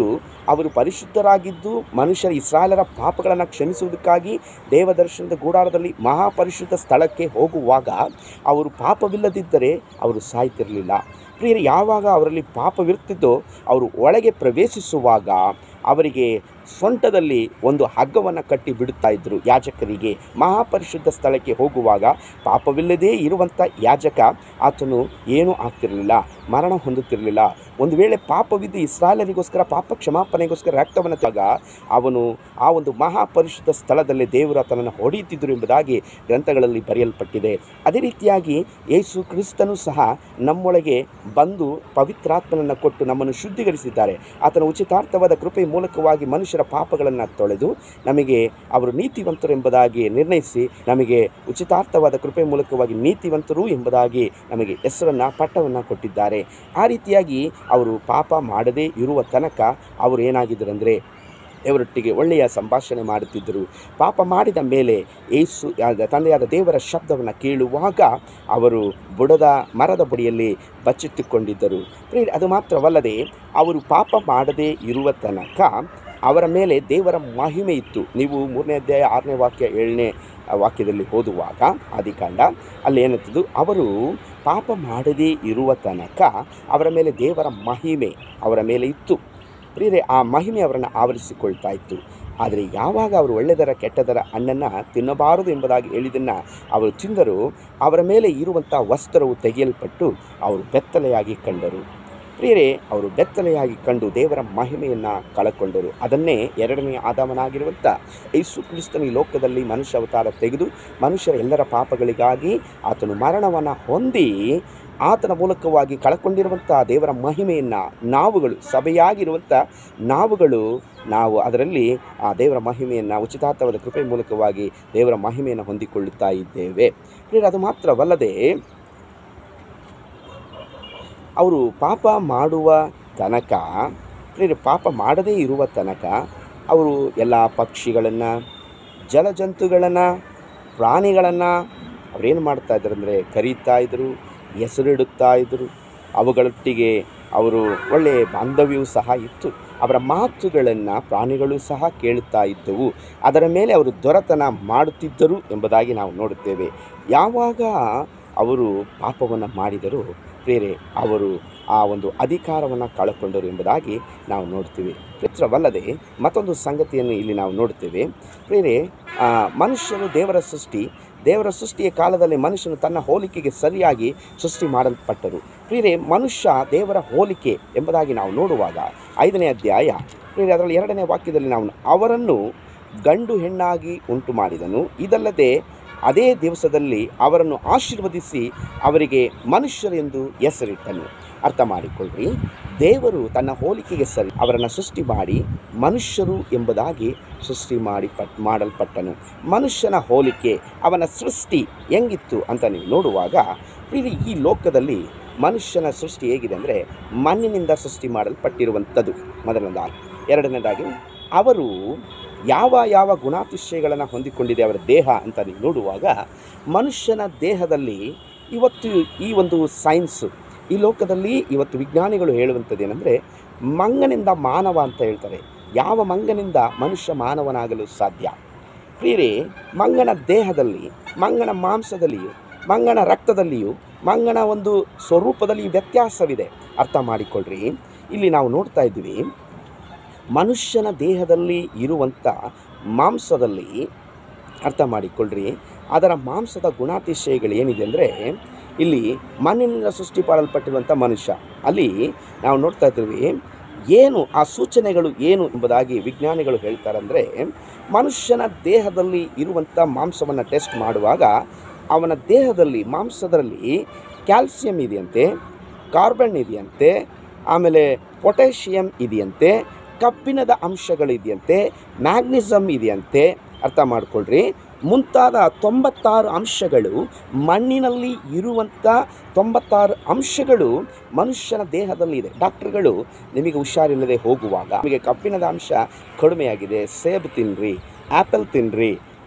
ಅವರು ಪರಿಶುದ್ಧರಾಗಿದ್ದು ಮನುಷ್ಯರ ಇಸ್ರಾಯೇಲರ ಪಾಪಗಳನ್ನು ಕ್ಷಮಿಸುವುದಕ್ಕಾಗಿ ದೇವದರ್ಶನದ ಗುಡಾರದಲ್ಲಿ ಮಹಾಪರಿಶುದ್ಧ ಸ್ಥಳಕ್ಕೆ ಹೋಗುವಾಗ ಅವರು ಪಾಪವಿಲ್ಲದಿದ್ದರೆ ಅವರು ಸಾಯ್ತಿರಲಿಲ್ಲ ಪ್ರಿಯರೇ ಯಾವಾಗ ಅವರಲ್ಲಿ ಪಾಪವಿರ್ತಿದ್ದೋ ಅವರು ಒಳಗೆ ಪ್ರವೇಶಿಸುವಾಗ ಅವರಿಗೆ ಸೊಂಟದಲ್ಲಿ ಒಂದು ಹಗ್ಗವನ್ನು ಕಟ್ಟಿ ಬಿಡುತ್ತಾ ಇದ್ದರು ಯಾಜಕರಿಗೆ ಮಹಾಪರಿಶುದ್ಧ ಸ್ಥಳಕ್ಕೆ ಹೋಗುವಾಗ ಪಾಪವಿಲ್ಲದೇ ಇರುವಂಥ ಯಾಜಕ ಆತನು ಏನೂ ಆಗ್ತಿರಲಿಲ್ಲ ಮರಣ ಹೊಂದುತ್ತಿರಲಿಲ್ಲ ಒಂದು ವೇಳೆ ಪಾಪವಿದ್ದು ಇಸ್ರಾಯಲರಿಗೋಸ್ಕರ ಪಾಪ ಕ್ಷಮಾಪಣೆಗೋಸ್ಕರ ರಕ್ತವನ್ನು ತಗ ಅವನು ಆ ಒಂದು ಮಹಾಪರಿಶುದ್ಧ ಸ್ಥಳದಲ್ಲಿ ದೇವರು ಆತನನ್ನು ಹೊಡೆಯುತ್ತಿದ್ದರು ಎಂಬುದಾಗಿ ಗ್ರಂಥಗಳಲ್ಲಿ ಬರೆಯಲ್ಪಟ್ಟಿದೆ ಅದೇ ರೀತಿಯಾಗಿ ಯೇಸು ಕ್ರಿಸ್ತನು ಸಹ ನಮ್ಮೊಳಗೆ ಬಂದು ಪವಿತ್ರಾತ್ಮನನ್ನು ಕೊಟ್ಟು ನಮ್ಮನ್ನು ಶುದ್ಧೀಕರಿಸಿದ್ದಾರೆ ಆತನ ಉಚಿತಾರ್ಥವಾದ ಕೃಪೆ ಮೂಲಕವಾಗಿ ಮನುಷ್ಯರ ಪಾಪಗಳನ್ನು ತೊಳೆದು ನಮಗೆ ಅವರು ನೀತಿವಂತರು ಎಂಬುದಾಗಿ ನಿರ್ಣಯಿಸಿ ನಮಗೆ ಉಚಿತಾರ್ಥವಾದ ಕೃಪೆ ಮೂಲಕವಾಗಿ ನೀತಿವಂತರು ಎಂಬುದಾಗಿ ನಮಗೆ ಹೆಸರನ್ನು ಪಟ್ಟವನ್ನು ಕೊಟ್ಟಿದ್ದಾರೆ ಆ ರೀತಿಯಾಗಿ ಅವರು ಪಾಪ ಮಾಡದೇ ಇರುವ ತನಕ ಅವರು ಏನಾಗಿದ್ದರಂದರೆ ದೇವರೊಟ್ಟಿಗೆ ಒಳ್ಳೆಯ ಸಂಭಾಷಣೆ ಮಾಡುತ್ತಿದ್ದರು ಪಾಪ ಮಾಡಿದ ಮೇಲೆ ಏಸು ಆದ ತಂದೆಯಾದ ದೇವರ ಶಬ್ದವನ್ನು ಕೇಳುವಾಗ ಅವರು ಬುಡದ ಮರದ ಬುಡಿಯಲ್ಲಿ ಬಚ್ಚಿಟ್ಟುಕೊಂಡಿದ್ದರು ಪ್ರಿಯರೇ, ಅದು ಮಾತ್ರವಲ್ಲದೆ ಅವರು ಪಾಪ ಮಾಡದೇ ಇರುವ ತನಕ ಅವರ ಮೇಲೆ ದೇವರ ಮಹಿಮೆ ಇತ್ತು ನೀವು ಮೂರನೇ ಅಧ್ಯಾಯ ಆರನೇ ವಾಕ್ಯ ಏಳನೇ ವಾಕ್ಯದಲ್ಲಿ ಓದುವಾಗ ಆದಿಕಾಂಡ ಅಲ್ಲಿ ಏನಿತ್ತು ಅವರು ಪಾಪ ಮಾಡದೇ ಇರುವ ತನಕ ಅವರ ಮೇಲೆ ದೇವರ ಮಹಿಮೆ ಅವರ ಮೇಲೆ ಇತ್ತು ಪ್ರಿಯರೇ ಆ ಮಹಿಮೆ ಅವರನ್ನು ಆವರಿಸಿಕೊಳ್ತಾ ಇತ್ತು ಆದರೆ ಯಾವಾಗ ಅವರು ಒಳ್ಳೆದರ ಕೆಟ್ಟದರ ಹಣ್ಣನ್ನು ತಿನ್ನಬಾರದು ಎಂಬುದಾಗಿ ಹೇಳಿದ್ದನ್ನು ಅವರು ತಿಂದರು ಅವರ ಮೇಲೆ ಇರುವಂಥ ವಸ್ತ್ರವು ತೆಗೆಯಲ್ಪಟ್ಟು ಅವರು ಬೆತ್ತಲೆಯಾಗಿ ಕಂಡರು ಪ್ರಿಯರೇ ಅವರು ಬೆತ್ತಲೆಯಾಗಿ ಕಂಡು ದೇವರ ಮಹಿಮೆಯನ್ನು ಕಳಕೊಂಡರು ಅದನ್ನೇ ಎರಡನೇ ಆದಾಮನಾಗಿರುವಂಥ ಯೇಸು ಕ್ರಿಸ್ತನು ಈ ಲೋಕದಲ್ಲಿ ಮನುಷ್ಯ ಅವತಾರ ತೆಗೆದು ಮನುಷ್ಯರ ಎಲ್ಲರ ಪಾಪಗಳಿಗಾಗಿ ಆತನು ಮರಣವನ್ನು ಹೊಂದಿ ಆತನ ಮೂಲಕವಾಗಿ ಕಳಕೊಂಡಿರುವಂಥ ದೇವರ ಮಹಿಮೆಯನ್ನು ನಾವುಗಳು ಸಭೆಯಾಗಿರುವಂಥ ನಾವುಗಳು ನಾವು ಅದರಲ್ಲಿ ಆ ದೇವರ ಮಹಿಮೆಯನ್ನು ಉಚಿತಾರ್ಥವಾದ ಕೃಪೆ ಮೂಲಕವಾಗಿ ದೇವರ ಮಹಿಮೆಯನ್ನು ಹೊಂದಿಕೊಳ್ಳುತ್ತಾ ಇದ್ದೇವೆ ಪ್ರಿಯರೇ, ಅದು ಮಾತ್ರವಲ್ಲದೆ ಅವರು ಪಾಪ ಮಾಡುವ ತನಕ ಪ್ರಿಯರೇ, ಪಾಪ ಮಾಡದೇ ಇರುವ ತನಕ ಅವರು ಎಲ್ಲ ಪಕ್ಷಿಗಳನ್ನು ಜಲಜಂತುಗಳನ್ನು ಪ್ರಾಣಿಗಳನ್ನು ಅವರೇನು ಮಾಡ್ತಾ ಇದ್ರು ಅಂದರೆ ಕರೀತಾ ಇದ್ದರು ಹೆಸರಿಡುತ್ತಾ ಇದ್ದರು ಅವುಗಳೊಟ್ಟಿಗೆ ಅವರು ಒಳ್ಳೆಯ ಬಾಂಧವ್ಯವೂ ಸಹ ಇತ್ತು ಅವರ ಮಾತುಗಳನ್ನು ಪ್ರಾಣಿಗಳು ಸಹ ಕೇಳುತ್ತಾ ಇದ್ದವು ಅದರ ಮೇಲೆ ಅವರು ದೊರೆತನ ಮಾಡುತ್ತಿದ್ದರು ಎಂಬುದಾಗಿ ನಾವು ನೋಡುತ್ತೇವೆ ಯಾವಾಗ ಅವರು ಪಾಪವನ್ನು ಮಾಡಿದರು ಪ್ರೇರೆ ಅವರು ಆ ಒಂದು ಅಧಿಕಾರವನ್ನು ಕಳಕೊಂಡರು ಎಂಬುದಾಗಿ ನಾವು ನೋಡ್ತೀವಿ ಮಾತ್ರವಲ್ಲದೆ ಮತ್ತೊಂದು ಸಂಗತಿಯನ್ನು ಇಲ್ಲಿ ನಾವು ನೋಡುತ್ತೇವೆ ಪ್ರೇರೆ ಆ, ಮನುಷ್ಯನು ದೇವರ ಸೃಷ್ಟಿ ದೇವರ ಸೃಷ್ಟಿಯ ಕಾಲದಲ್ಲಿ ಮನುಷ್ಯನು ತನ್ನ ಹೋಲಿಕೆಗೆ ಸರಿಯಾಗಿ ಸೃಷ್ಟಿ ಮಾಡಲ್ಪಟ್ಟರು ಪ್ರಿಯರೇ ಮನುಷ್ಯ ದೇವರ ಹೋಲಿಕೆ ಎಂಬುದಾಗಿ ನಾವು ನೋಡುವಾಗ ಐದನೇ ಅಧ್ಯಾಯ ಪ್ರಿಯರೇ ಅದರಲ್ಲಿ ಎರಡನೇ ವಾಕ್ಯದಲ್ಲಿ ನಾವು ಅವರನ್ನು ಗಂಡು ಹೆಣ್ಣಾಗಿ ಉಂಟು ಮಾಡಿದನು ಇದಲ್ಲದೆ ಅದೇ ದಿವಸದಲ್ಲಿ ಅವರನ್ನು ಆಶೀರ್ವದಿಸಿ ಅವರಿಗೆ ಮನುಷ್ಯರೆಂದು ಹೆಸರಿಟ್ಟನು ಅರ್ಥ ಮಾಡಿಕೊಳ್ಳ್ರಿ ದೇವರು ತನ್ನ ಹೋಲಿಕೆಗೆ ಸರಿ ಅವರನ್ನು ಸೃಷ್ಟಿ ಮಾಡಿ ಮನುಷ್ಯರು ಎಂಬುದಾಗಿ ಸೃಷ್ಟಿ ಮಾಡಿ ಪಟ್ ಮಾಡಲ್ಪಟ್ಟನು ಮನುಷ್ಯನ ಹೋಲಿಕೆ ಅವನ ಸೃಷ್ಟಿ ಹೆಂಗಿತ್ತು ಅಂತ ನೀವು ನೋಡುವಾಗ ಪ್ರಿಯರೇ, ಈ ಲೋಕದಲ್ಲಿ ಮನುಷ್ಯನ ಸೃಷ್ಟಿ ಹೇಗಿದೆ ಅಂದರೆ ಮಣ್ಣಿನಿಂದ ಸೃಷ್ಟಿ ಮಾಡಲ್ಪಟ್ಟಿರುವಂಥದ್ದು ಮೊದಲನೇದಾಗಿ ಎರಡನೇದಾಗಿ ಅವರು ಯಾವ ಯಾವ ಗುಣಾತಿಶಯಗಳನ್ನು ಹೊಂದಿಕೊಂಡಿದೆ ಅವರ ದೇಹ ಅಂತ ನೀವು ನೋಡುವಾಗ ಮನುಷ್ಯನ ದೇಹದಲ್ಲಿ ಇವತ್ತು ಈ ಒಂದು ಸೈನ್ಸು ಈ ಲೋಕದಲ್ಲಿ ಇವತ್ತು ವಿಜ್ಞಾನಿಗಳು ಹೇಳುವಂಥದ್ದು ಏನಂದರೆ ಮಂಗನಿಂದ ಮಾನವ ಅಂತ ಹೇಳ್ತಾರೆ ಯಾವ ಮಂಗನಿಂದ ಮನುಷ್ಯ ಮಾನವನಾಗಲು ಸಾಧ್ಯ ಪ್ರಿಯರೇ ಮಂಗನ ದೇಹದಲ್ಲಿ ಮಂಗನ ಮಾಂಸದಲ್ಲಿಯೂ ಮಂಗನ ರಕ್ತದಲ್ಲಿಯೂ ಮಂಗನ ಒಂದು ಸ್ವರೂಪದಲ್ಲಿ ವ್ಯತ್ಯಾಸವಿದೆ ಅರ್ಥ ಮಾಡಿಕೊಳ್ಳ್ರಿ ಇಲ್ಲಿ ನಾವು ನೋಡ್ತಾ ಇದ್ದೀವಿ ಮನುಷ್ಯನ ದೇಹದಲ್ಲಿ ಇರುವಂಥ ಮಾಂಸದಲ್ಲಿ ಅರ್ಥ ಮಾಡಿಕೊಳ್ಳ್ರಿ ಅದರ ಮಾಂಸದ ಗುಣಾತಿಶಯಗಳು ಏನಿದೆ ಅಂದರೆ ಇಲ್ಲಿ ಮಣ್ಣಿನಿಂದ ಸೃಷ್ಟಿ ಮಾಡಲ್ಪಟ್ಟಿರುವಂಥ ಮನುಷ್ಯ ಅಲ್ಲಿ ನಾವು ನೋಡ್ತಾ ಇದ್ದೀವಿ ಏನು ಆ ಸೂಚನೆಗಳು ಏನು ಎಂಬುದಾಗಿ ವಿಜ್ಞಾನಿಗಳು ಹೇಳ್ತಾರಂದರೆ ಮನುಷ್ಯನ ದೇಹದಲ್ಲಿ ಇರುವಂಥ ಮಾಂಸವನ್ನು ಟೆಸ್ಟ್ ಮಾಡುವಾಗ ಅವನ ದೇಹದಲ್ಲಿ ಮಾಂಸದಲ್ಲಿ ಕ್ಯಾಲ್ಸಿಯಂ ಇದೆಯಂತೆ ಕಾರ್ಬನ್ ಇದೆಯಂತೆ ಆಮೇಲೆ ಪೊಟ್ಯಾಷಿಯಂ ಇದೆಯಂತೆ ಕಬ್ಬಿಣದ ಅಂಶಗಳಿದೆಯಂತೆ ಮ್ಯಾಗ್ನಿಸಮ್ ಇದೆಯಂತೆ ಅರ್ಥ ಮಾಡ್ಕೊಳ್ರಿ ಮುಂತಾದ ತೊಂಬತ್ತಾರು ಅಂಶಗಳು ಮಣ್ಣಿನಲ್ಲಿ ಇರುವಂಥ ತೊಂಬತ್ತಾರು ಅಂಶಗಳು ಮನುಷ್ಯನ ದೇಹದಲ್ಲಿ ಇದೆ ಡಾಕ್ಟರ್ಗಳು ನಿಮಗೆ ಹುಷಾರಿಲ್ಲದೆ ಹೋಗುವಾಗ ನಿಮಗೆ ಕಬ್ಬಿಣದ ಅಂಶ ಕಡಿಮೆಯಾಗಿದೆ ಸೇಬು ತಿನ್ನಿರಿ ಆ್ಯಪಲ್ ತಿನ್ನಿರಿ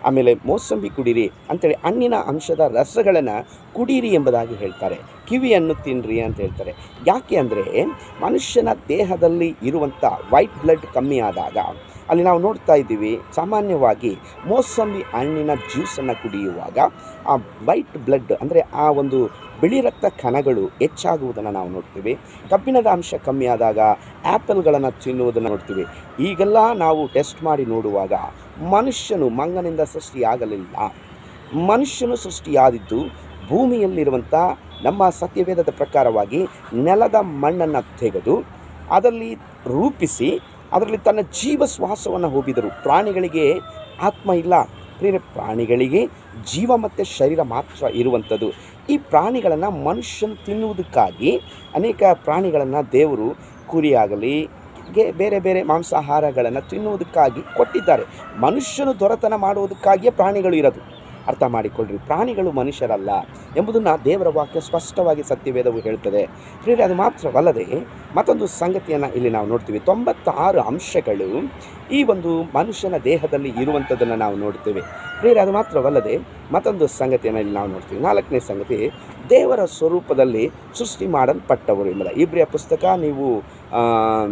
ಆಮೇಲೆ ಮೋಸಂಬಿ ಕುಡೀರಿ ಅಂತೇಳಿ ಹಣ್ಣಿನ ಅಂಶದ ರಸಗಳನ್ನು ಕುಡೀರಿ ಎಂಬುದಾಗಿ ಹೇಳ್ತಾರೆ ಕಿವಿಯನ್ನು ತಿನ್ನಿರಿ ಅಂತ ಹೇಳ್ತಾರೆ ಯಾಕೆ ಅಂದರೆ ಮನುಷ್ಯನ ದೇಹದಲ್ಲಿ ಇರುವಂಥ ವೈಟ್ ಬ್ಲಡ್ ಕಮ್ಮಿ ಆದಾಗ ಅಲ್ಲಿ ನಾವು ನೋಡ್ತಾ ಇದ್ದೀವಿ ಸಾಮಾನ್ಯವಾಗಿ ಮೋಸಂಬಿ ಹಣ್ಣಿನ ಜ್ಯೂಸನ್ನು ಕುಡಿಯುವಾಗ ಆ ವೈಟ್ ಬ್ಲಡ್ ಅಂದರೆ ಆ ಒಂದು ಬಿಳಿ ರಕ್ತ ಕಣಗಳು ಹೆಚ್ಚಾಗುವುದನ್ನು ನಾವು ನೋಡ್ತೀವಿ ಕಬ್ಬಿಣದ ಅಂಶ ಕಮ್ಮಿ ಆದಾಗ ಆ್ಯಪಲ್ಗಳನ್ನು ತಿನ್ನುವುದನ್ನು ನೋಡ್ತೀವಿ ಈಗೆಲ್ಲ ನಾವು ಟೆಸ್ಟ್ ಮಾಡಿ ನೋಡುವಾಗ ಮನುಷ್ಯನು ಮಂಗನಿಂದ ಸೃಷ್ಟಿಯಾಗಲಿಲ್ಲ ಮನುಷ್ಯನು ಸೃಷ್ಟಿಯಾದಿದ್ದು ಭೂಮಿಯಲ್ಲಿರುವಂಥ ನಮ್ಮ ಸತ್ಯವೇದದ ಪ್ರಕಾರವಾಗಿ ನೆಲದ ಮಣ್ಣನ್ನು ತೆಗೆದು ಅದರಲ್ಲಿ ರೂಪಿಸಿ ಅದರಲ್ಲಿ ತನ್ನ ಜೀವ ಶ್ವಾಸವನ್ನು ಹೂಬಿದರು ಪ್ರಾಣಿಗಳಿಗೆ ಆತ್ಮ ಇಲ್ಲ ಪ್ರಿಯ ಪ್ರಾಣಿಗಳಿಗೆ ಜೀವ ಮತ್ತು ಶರೀರ ಮಾತ್ರ ಇರುವಂಥದ್ದು ಈ ಪ್ರಾಣಿಗಳನ್ನು ಮನುಷ್ಯನು ತಿನ್ನುವುದಕ್ಕಾಗಿ ಅನೇಕ ಪ್ರಾಣಿಗಳನ್ನು ದೇವರು ಕುರಿಯಾಗಲಿ ಗೆ ಬೇರೆ ಬೇರೆ ಮಾಂಸಾಹಾರಗಳನ್ನು ತಿನ್ನುವುದಕ್ಕಾಗಿ ಕೊಟ್ಟಿದ್ದಾರೆ ಮನುಷ್ಯನು ದೊರೆತನ ಮಾಡುವುದಕ್ಕಾಗಿಯೇ ಪ್ರಾಣಿಗಳು ಇರೋದು ಅರ್ಥ ಮಾಡಿಕೊಳ್ಳ್ರಿ ಪ್ರಾಣಿಗಳು ಮನುಷ್ಯರಲ್ಲ ಎಂಬುದನ್ನು ದೇವರ ವಾಕ್ಯ ಸ್ಪಷ್ಟವಾಗಿ ಸತ್ಯವೇದವು ಹೇಳ್ತದೆ ಪ್ರಿಯರೇ ಅದು ಮಾತ್ರವಲ್ಲದೆ ಮತ್ತೊಂದು ಸಂಗತಿಯನ್ನು ಇಲ್ಲಿ ನಾವು ನೋಡ್ತೀವಿ ತೊಂಬತ್ತಾರು ಅಂಶಗಳು ಈ ಒಂದು ಮನುಷ್ಯನ ದೇಹದಲ್ಲಿ ಇರುವಂಥದ್ದನ್ನು ನಾವು ನೋಡ್ತೇವೆ ಪ್ರಿಯರೇ ಅದು ಮಾತ್ರವಲ್ಲದೆ ಮತ್ತೊಂದು ಸಂಗತಿಯನ್ನು ಇಲ್ಲಿ ನಾವು ನೋಡ್ತೀವಿ ನಾಲ್ಕನೇ ಸಂಗತಿ ದೇವರ ಸ್ವರೂಪದಲ್ಲಿ ಸೃಷ್ಟಿ ಮಾಡಲ್ಪಟ್ಟವರು ಎಂಬುದ ಇಬ್ರಿಯ ಪುಸ್ತಕ ನೀವು ಆ,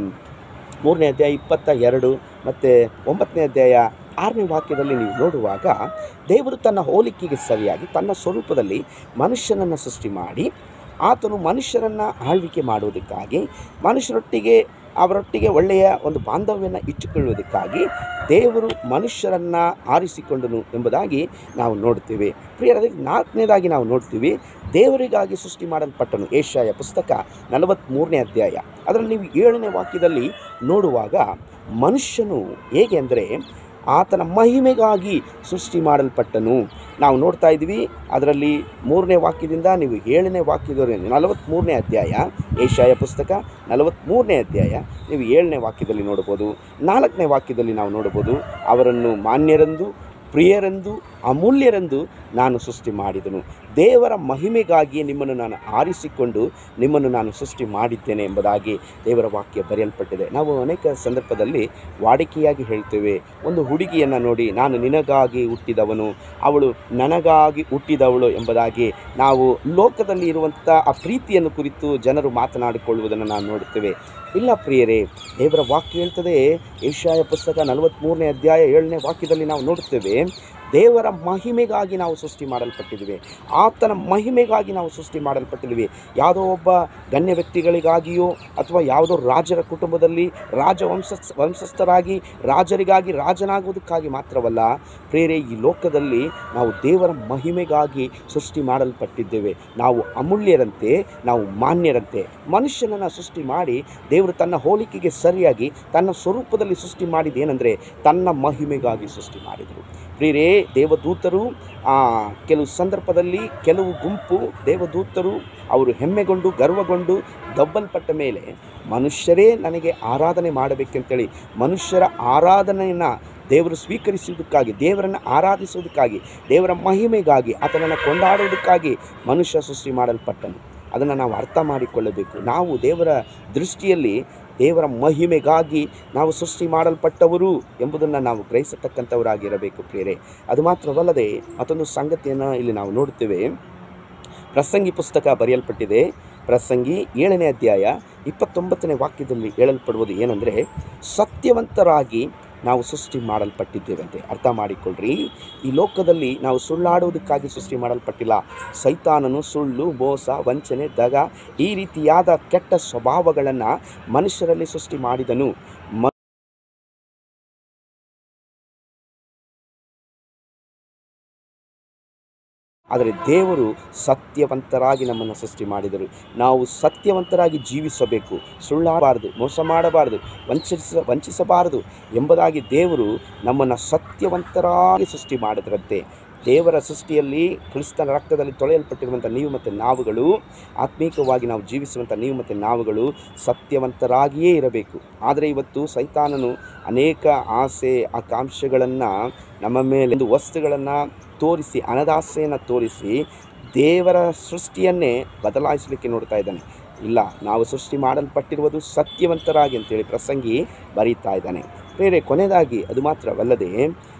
ಮೂರನೇ ಅಧ್ಯಾಯ ಇಪ್ಪತ್ತ ಎರಡು ಮತ್ತು ಒಂಬತ್ತನೇ ಅಧ್ಯಾಯ ಆರನೇ ವಾಕ್ಯದಲ್ಲಿ ನೀವು ನೋಡುವಾಗ ದೇವರು ತನ್ನ ಹೋಲಿಕೆಗೆ ಸರಿಯಾಗಿ ತನ್ನ ಸ್ವರೂಪದಲ್ಲಿ ಮನುಷ್ಯನನ್ನು ಸೃಷ್ಟಿ ಮಾಡಿ ಆತನು ಮನುಷ್ಯರನ್ನು ಆಳ್ವಿಕೆ ಮಾಡುವುದಕ್ಕಾಗಿ ಮನುಷ್ಯರೊಟ್ಟಿಗೆ ಅವರೊಟ್ಟಿಗೆ ಒಳ್ಳೆಯ ಒಂದು ಬಾಂಧವ್ಯವನ್ನು ಇಟ್ಟುಕೊಳ್ಳುವುದಕ್ಕಾಗಿ ದೇವರು ಮನುಷ್ಯರನ್ನು ಆರಿಸಿಕೊಂಡನು ಎಂಬುದಾಗಿ ನಾವು ನೋಡ್ತೀವಿ ಪ್ರಿಯರಾದ ನಾಲ್ಕನೇದಾಗಿ ನಾವು ನೋಡ್ತೀವಿ ದೇವರಿಗಾಗಿ ಸೃಷ್ಟಿ ಮಾಡಲ್ಪಟ್ಟನು ಏಷಾಯ ಪುಸ್ತಕ ನಲವತ್ತ್ಮೂರನೇ ಅಧ್ಯಾಯ ಅದರಲ್ಲಿ ನೀವು ಏಳನೇ ವಾಕ್ಯದಲ್ಲಿ ನೋಡುವಾಗ ಮನುಷ್ಯನು ಹೇಗೆ ಅಂದರೆ ಆತನ ಮಹಿಮೆಗಾಗಿ ಸೃಷ್ಟಿ ಮಾಡಲ್ಪಟ್ಟನು ನಾವು ನೋಡ್ತಾ ಇದ್ದೀವಿ ಅದರಲ್ಲಿ ಮೂರನೇ ವಾಕ್ಯದಿಂದ ನೀವು ಏಳನೇ ವಾಕ್ಯದವರೆಗೆ ನಲವತ್ತ್ಮೂರನೇ ಅಧ್ಯಾಯ ಏಷಾಯ ಪುಸ್ತಕ ನಲವತ್ತ್ಮೂರನೇ ಅಧ್ಯಾಯ ನೀವು ಏಳನೇ ವಾಕ್ಯದಲ್ಲಿ ನೋಡ್ಬೋದು ನಾಲ್ಕನೇ ವಾಕ್ಯದಲ್ಲಿ ನಾವು ನೋಡ್ಬೋದು ಅವರನ್ನು ಮಾನ್ಯರೆಂದು ಪ್ರಿಯರೆಂದು ಅಮೂಲ್ಯರೆಂದು ನಾನು ಸೃಷ್ಟಿ ಮಾಡಿದನು ದೇವರ ಮಹಿಮೆಗಾಗಿ ನಿಮ್ಮನ್ನು ನಾನು ಆರಿಸಿಕೊಂಡು ನಿಮ್ಮನ್ನು ನಾನು ಸೃಷ್ಟಿ ಮಾಡಿದ್ದೇನೆ ಎಂಬುದಾಗಿ ದೇವರ ವಾಕ್ಯ ಬರೆಯಲ್ಪಟ್ಟಿದೆ ನಾವು ಅನೇಕ ಸಂದರ್ಭದಲ್ಲಿ ವಾಡಿಕೆಯಾಗಿ ಹೇಳ್ತೇವೆ ಒಂದು ಹುಡುಗಿಯನ್ನು ನೋಡಿ ನಾನು ನಿನಗಾಗಿ ಹುಟ್ಟಿದವನು ಅವಳು ನನಗಾಗಿ ಹುಟ್ಟಿದವಳು ಎಂಬುದಾಗಿ ನಾವು ಲೋಕದಲ್ಲಿ ಇರುವಂಥ ಆ ಪ್ರೀತಿಯನ್ನು ಕುರಿತು ಜನರು ಮಾತನಾಡಿಕೊಳ್ಳುವುದನ್ನು ನಾವು ನೋಡುತ್ತೇವೆ ಇಲ್ಲ ಪ್ರಿಯರೇ ದೇವರ ವಾಕ್ಯ ಹೇಳ್ತದೆ ಏಷಾಯ ಪುಸ್ತಕ ನಲವತ್ತ್ಮೂರನೇ ಅಧ್ಯಾಯ ಏಳನೇ ವಾಕ್ಯದಲ್ಲಿ ನಾವು ನೋಡುತ್ತೇವೆ ದೇವರ ಮಹಿಮೆಗಾಗಿ ನಾವು ಸೃಷ್ಟಿ ಮಾಡಲ್ಪಟ್ಟಿದ್ದೀವಿ ಆತನ ಮಹಿಮೆಗಾಗಿ ನಾವು ಸೃಷ್ಟಿ ಮಾಡಲ್ಪಟ್ಟಿದ್ದೀವಿ ಯಾವುದೋ ಒಬ್ಬ ಗಣ್ಯ ವ್ಯಕ್ತಿಗಳಿಗಾಗಿಯೋ ಅಥವಾ ಯಾವುದೋ ರಾಜರ ಕುಟುಂಬದಲ್ಲಿ ರಾಜ ವಂಶ ವಂಶಸ್ಥರಾಗಿ ರಾಜರಿಗಾಗಿ ರಾಜನಾಗುವುದಕ್ಕಾಗಿ ಮಾತ್ರವಲ್ಲ ಪ್ರೇರೆ ಈ ಲೋಕದಲ್ಲಿ ನಾವು ದೇವರ ಮಹಿಮೆಗಾಗಿ ಸೃಷ್ಟಿ ಮಾಡಲ್ಪಟ್ಟಿದ್ದೇವೆ ನಾವು ಅಮೂಲ್ಯರಂತೆ ನಾವು ಮಾನ್ಯರಂತೆ ಮನುಷ್ಯನನ್ನು ಸೃಷ್ಟಿ ಮಾಡಿ ದೇವರು ತನ್ನ ಹೋಲಿಕೆಗೆ ಸರಿಯಾಗಿ ತನ್ನ ಸ್ವರೂಪದಲ್ಲಿ ಸೃಷ್ಟಿ ಮಾಡಿದ್ದೇನೆಂದರೆ ತನ್ನ ಮಹಿಮೆಗಾಗಿ ಸೃಷ್ಟಿ ಮಾಡಿದರು ಪ್ರಿಯರೇ ದೇವದೂತರು ಆ, ಕೆಲವು ಸಂದರ್ಭದಲ್ಲಿ ಕೆಲವು ಗುಂಪು ದೇವದೂತರು ಅವರು ಹೆಮ್ಮೆಗೊಂಡು ಗರ್ವಗೊಂಡು ದಬ್ಬಲ್ಪಟ್ಟ ಮೇಲೆ ಮನುಷ್ಯರೇ ನನಗೆ ಆರಾಧನೆ ಮಾಡಬೇಕಂತೇಳಿ ಮನುಷ್ಯರ ಆರಾಧನೆಯನ್ನು ದೇವರು ಸ್ವೀಕರಿಸುವುದಕ್ಕಾಗಿ ದೇವರನ್ನು ಆರಾಧಿಸುವುದಕ್ಕಾಗಿ ದೇವರ ಮಹಿಮೆಗಾಗಿ ಆತನನ್ನು ಕೊಂಡಾಡುವುದಕ್ಕಾಗಿ ಮನುಷ್ಯ ಸೃಷ್ಟಿ ಮಾಡಲ್ಪಟ್ಟನು ಅದನ್ನು ನಾವು ಅರ್ಥ ಮಾಡಿಕೊಳ್ಳಬೇಕು ನಾವು ದೇವರ ದೃಷ್ಟಿಯಲ್ಲಿ ದೇವರ ಮಹಿಮೆಗಾಗಿ ನಾವು ಸೃಷ್ಟಿ ಮಾಡಲ್ಪಟ್ಟವರು ಎಂಬುದನ್ನು ನಾವು ಗ್ರಹಿಸತಕ್ಕಂಥವರಾಗಿರಬೇಕು ಪ್ರಿಯರೇ ಅದು ಮಾತ್ರವಲ್ಲದೆ ಮತ್ತೊಂದು ಸಂಗತಿಯನ್ನು ಇಲ್ಲಿ ನಾವು ನೋಡುತ್ತೇವೆ ಪ್ರಸಂಗಿ ಪುಸ್ತಕ ಬರೆಯಲ್ಪಟ್ಟಿದೆ ಪ್ರಸಂಗಿ ಏಳನೇ ಅಧ್ಯಾಯ ಇಪ್ಪತ್ತೊಂಬತ್ತನೇ ವಾಕ್ಯದಲ್ಲಿ ಹೇಳಲ್ಪಡುವುದು ಏನಂದರೆ ಸತ್ಯವಂತರಾಗಿ ನಾವು ಸೃಷ್ಟಿ ಮಾಡಲ್ಪಟ್ಟಿದ್ದೇವಂತೆ ಅರ್ಥ ಮಾಡಿಕೊಳ್ಳ್ರಿ ಈ ಲೋಕದಲ್ಲಿ ನಾವು ಸುಳ್ಳಾಡುವುದಕ್ಕಾಗಿ ಸೃಷ್ಟಿ ಮಾಡಲ್ಪಟ್ಟಿಲ್ಲ ಸೈತಾನನು ಸುಳ್ಳು ಮೋಸ ವಂಚನೆ ದಗ ಈ ರೀತಿಯಾದ ಕೆಟ್ಟ ಸ್ವಭಾವಗಳನ್ನು ಮನುಷ್ಯರಲ್ಲಿ ಸೃಷ್ಟಿ ಮಾಡಿದನು ಮ ಆದರೆ ದೇವರು ಸತ್ಯವಂತರಾಗಿ ನಮ್ಮನ್ನು ಸೃಷ್ಟಿ ಮಾಡಿದರು ನಾವು ಸತ್ಯವಂತರಾಗಿ ಜೀವಿಸಬೇಕು ಸುಳ್ಳಾಡಬಾರದು ಮೋಸ ಮಾಡಬಾರದು ವಂಚಿಸ ವಂಚಿಸಬಾರದು ಎಂಬುದಾಗಿ ದೇವರು ನಮ್ಮನ್ನು ಸತ್ಯವಂತರಾಗಿ ಸೃಷ್ಟಿ ಮಾಡಿದ್ರಂತೆ ದೇವರ ಸೃಷ್ಟಿಯಲ್ಲಿ ಕ್ರಿಸ್ತನ ರಕ್ತದಲ್ಲಿ ತೊಳೆಯಲ್ಪಟ್ಟಿರುವಂಥ ನೀವು ಮತ್ತು ನಾವುಗಳು ಆತ್ಮೀಕವಾಗಿ ನಾವು ಜೀವಿಸುವಂಥ ನೀವು ಮತ್ತು ನಾವುಗಳು ಸತ್ಯವಂತರಾಗಿಯೇ ಇರಬೇಕು ಆದರೆ ಇವತ್ತು ಸೈತಾನನು ಅನೇಕ ಆಸೆ ಆಕಾಂಕ್ಷೆಗಳನ್ನು ನಮ್ಮ ಮೇಲೆ ಒಂದು ವಸ್ತುಗಳನ್ನು ತೋರಿಸಿ ಅನದಾಸೆಯನ್ನು ತೋರಿಸಿ ದೇವರ ಸೃಷ್ಟಿಯನ್ನೇ ಬದಲಾಯಿಸಲಿಕ್ಕೆ ನೋಡ್ತಾ ಇದ್ದಾನೆ ಇಲ್ಲ ನಾವು ಸೃಷ್ಟಿ ಮಾಡಲ್ಪಟ್ಟಿರುವುದು ಸತ್ಯವಂತರಾಗಿ ಅಂತೇಳಿ ಪ್ರಸಂಗಿ ಬರೀತಾ ಇದ್ದಾನೆ ಬೇರೆ ಕೊನೆಯದಾಗಿ ಅದು ಮಾತ್ರವಲ್ಲದೆ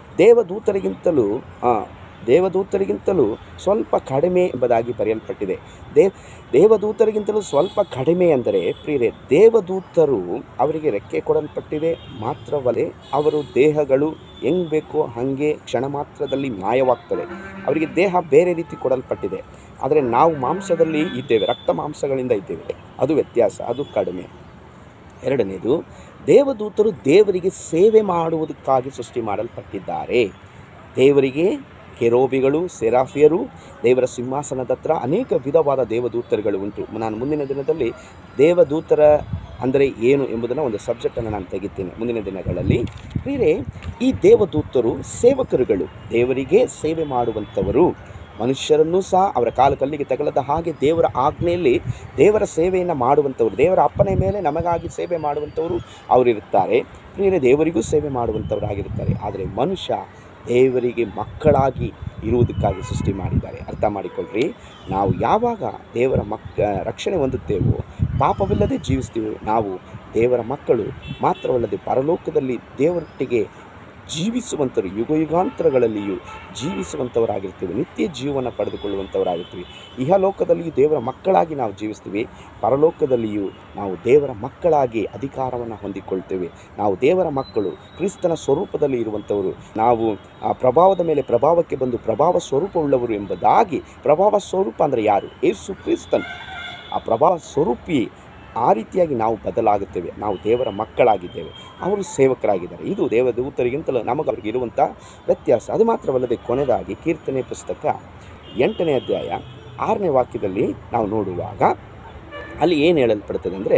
ದೇವದೂತರಿಗಿಂತಲೂ ಆ, ದೇವದೂತರಿಗಿಂತಲೂ ಸ್ವಲ್ಪ ಕಡಿಮೆ ಎಂಬುದಾಗಿ ಬರೆಯಲ್ಪಟ್ಟಿದೆ ದೇವ್ ದೇವದೂತರಿಗಿಂತಲೂ ಸ್ವಲ್ಪ ಕಡಿಮೆ ಅಂದರೆ ಪ್ರಿಯರೇ ದೇವದೂತರು ಅವರಿಗೆ ರೆಕ್ಕೆ ಕೊಡಲ್ಪಟ್ಟಿದೆ ಮಾತ್ರವಲ್ಲೇ ಅವರು ದೇಹಗಳು ಹೆಂಗೆ ಬೇಕೋ ಹಾಗೆ ಕ್ಷಣ ಮಾತ್ರದಲ್ಲಿ ಮಾಯವಾಗ್ತದೆ ಅವರಿಗೆ ದೇಹ ಬೇರೆ ರೀತಿ ಕೊಡಲ್ಪಟ್ಟಿದೆ ಆದರೆ ನಾವು ಮಾಂಸದಲ್ಲಿ ಇದ್ದೇವೆ ರಕ್ತ ಮಾಂಸಗಳಿಂದ ಇದ್ದೇವೆ ಅದು ವ್ಯತ್ಯಾಸ ಅದು ಕಡಿಮೆ ಎರಡನೇದು ದೇವದೂತರು ದೇವರಿಗೆ ಸೇವೆ ಮಾಡುವುದಕ್ಕಾಗಿ ಸೃಷ್ಟಿ ಮಾಡಲ್ಪಟ್ಟಿದ್ದಾರೆ ದೇವರಿಗೆ ಕೆರೋಬಿಗಳು ಸೆರಾಫಿಯರು ದೇವರ ಸಿಂಹಾಸನದ ಹತ್ರ ಅನೇಕ ವಿಧವಾದ ದೇವದೂತರುಗಳು ಉಂಟು ನಾನು ಮುಂದಿನ ದಿನದಲ್ಲಿ ದೇವದೂತರ ಅಂದರೆ ಏನು ಎಂಬುದನ್ನು ಒಂದು ಸಬ್ಜೆಕ್ಟನ್ನು ನಾನು ತೆಗಿತೀನಿ ಮುಂದಿನ ದಿನಗಳಲ್ಲಿ ಬೇರೆ ಈ ದೇವದೂತರು ಸೇವಕರುಗಳು ದೇವರಿಗೆ ಸೇವೆ ಮಾಡುವಂಥವರು ಮನುಷ್ಯರನ್ನೂ ಸಹ ಅವರ ಕಾಲು ಕಲ್ಲಿಗೆ ತಗಲದ ಹಾಗೆ ದೇವರ ಆಜ್ಞೆಯಲ್ಲಿ ದೇವರ ಸೇವೆಯನ್ನು ಮಾಡುವಂಥವರು ದೇವರ ಅಪ್ಪನೆ ಮೇಲೆ ನಮಗಾಗಿ ಸೇವೆ ಮಾಡುವಂಥವರು ಅವರಿರುತ್ತಾರೆ ಪ್ರಿಯರೇ ದೇವರಿಗೂ ಸೇವೆ ಮಾಡುವಂಥವರಾಗಿರುತ್ತಾರೆ ಆದರೆ ಮನುಷ್ಯ ದೇವರಿಗೆ ಮಕ್ಕಳಾಗಿ ಇರುವುದಕ್ಕಾಗಿ ಸೃಷ್ಟಿ ಮಾಡಿದ್ದಾರೆ ಅರ್ಥ ಮಾಡಿಕೊಳ್ಳ್ರಿ ನಾವು ಯಾವಾಗ ದೇವರ ಮಕ್ಕ ರಕ್ಷಣೆ ಹೊಂದುತ್ತೇವೋ ಪಾಪವಿಲ್ಲದೆ ಜೀವಿಸ್ತೀವೋ ನಾವು ದೇವರ ಮಕ್ಕಳು ಮಾತ್ರವಲ್ಲದೆ ಪರಲೋಕದಲ್ಲಿ ದೇವರೊಟ್ಟಿಗೆ ಜೀವಿಸುವಂಥವ್ರು ಯುಗ ಯುಗಾಂತರಗಳಲ್ಲಿಯೂ ಜೀವಿಸುವಂಥವರಾಗಿರ್ತೀವಿ ನಿತ್ಯ ಜೀವನ ಪಡೆದುಕೊಳ್ಳುವಂಥವರಾಗಿರ್ತೀವಿ ಇಹಲೋಕದಲ್ಲಿಯೂ ದೇವರ ಮಕ್ಕಳಾಗಿ ನಾವು ಜೀವಿಸ್ತೀವಿ ಪರಲೋಕದಲ್ಲಿಯೂ ನಾವು ದೇವರ ಮಕ್ಕಳಾಗಿ ಅಧಿಕಾರವನ್ನು ಹೊಂದಿಕೊಳ್ತೇವೆ ನಾವು ದೇವರ ಮಕ್ಕಳು ಕ್ರಿಸ್ತನ ಸ್ವರೂಪದಲ್ಲಿ ಇರುವಂಥವರು ನಾವು ಆ ಪ್ರಭಾವದ ಮೇಲೆ ಪ್ರಭಾವಕ್ಕೆ ಬಂದು ಪ್ರಭಾವ ಸ್ವರೂಪವುಳ್ಳವರು ಎಂಬುದಾಗಿ ಪ್ರಭಾವ ಸ್ವರೂಪ ಅಂದರೆ ಯಾರು ಏಸು ಕ್ರಿಸ್ತನ್ ಆ ಪ್ರಭಾವ ಸ್ವರೂಪಿ ಆ ರೀತಿಯಾಗಿ ನಾವು ಬದಲಾಗುತ್ತೇವೆ ನಾವು ದೇವರ ಮಕ್ಕಳಾಗಿದ್ದೇವೆ ಅವರು ಸೇವಕರಾಗಿದ್ದಾರೆ ಇದು ದೇವದೂತರಿಗಿಂತಲೂ ನಮಗೆ ಅವರಿಗೆ ಇರುವಂಥ ವ್ಯತ್ಯಾಸ ಅದು ಮಾತ್ರವಲ್ಲದೆ ಕೊನೆಯದಾಗಿ ಕೀರ್ತನೆ ಪುಸ್ತಕ ಎಂಟನೇ ಅಧ್ಯಾಯ ಆರನೇ ವಾಕ್ಯದಲ್ಲಿ ನಾವು ನೋಡುವಾಗ ಅಲ್ಲಿ ಏನು ಹೇಳಲ್ಪಡ್ತದೆ ಅಂದರೆ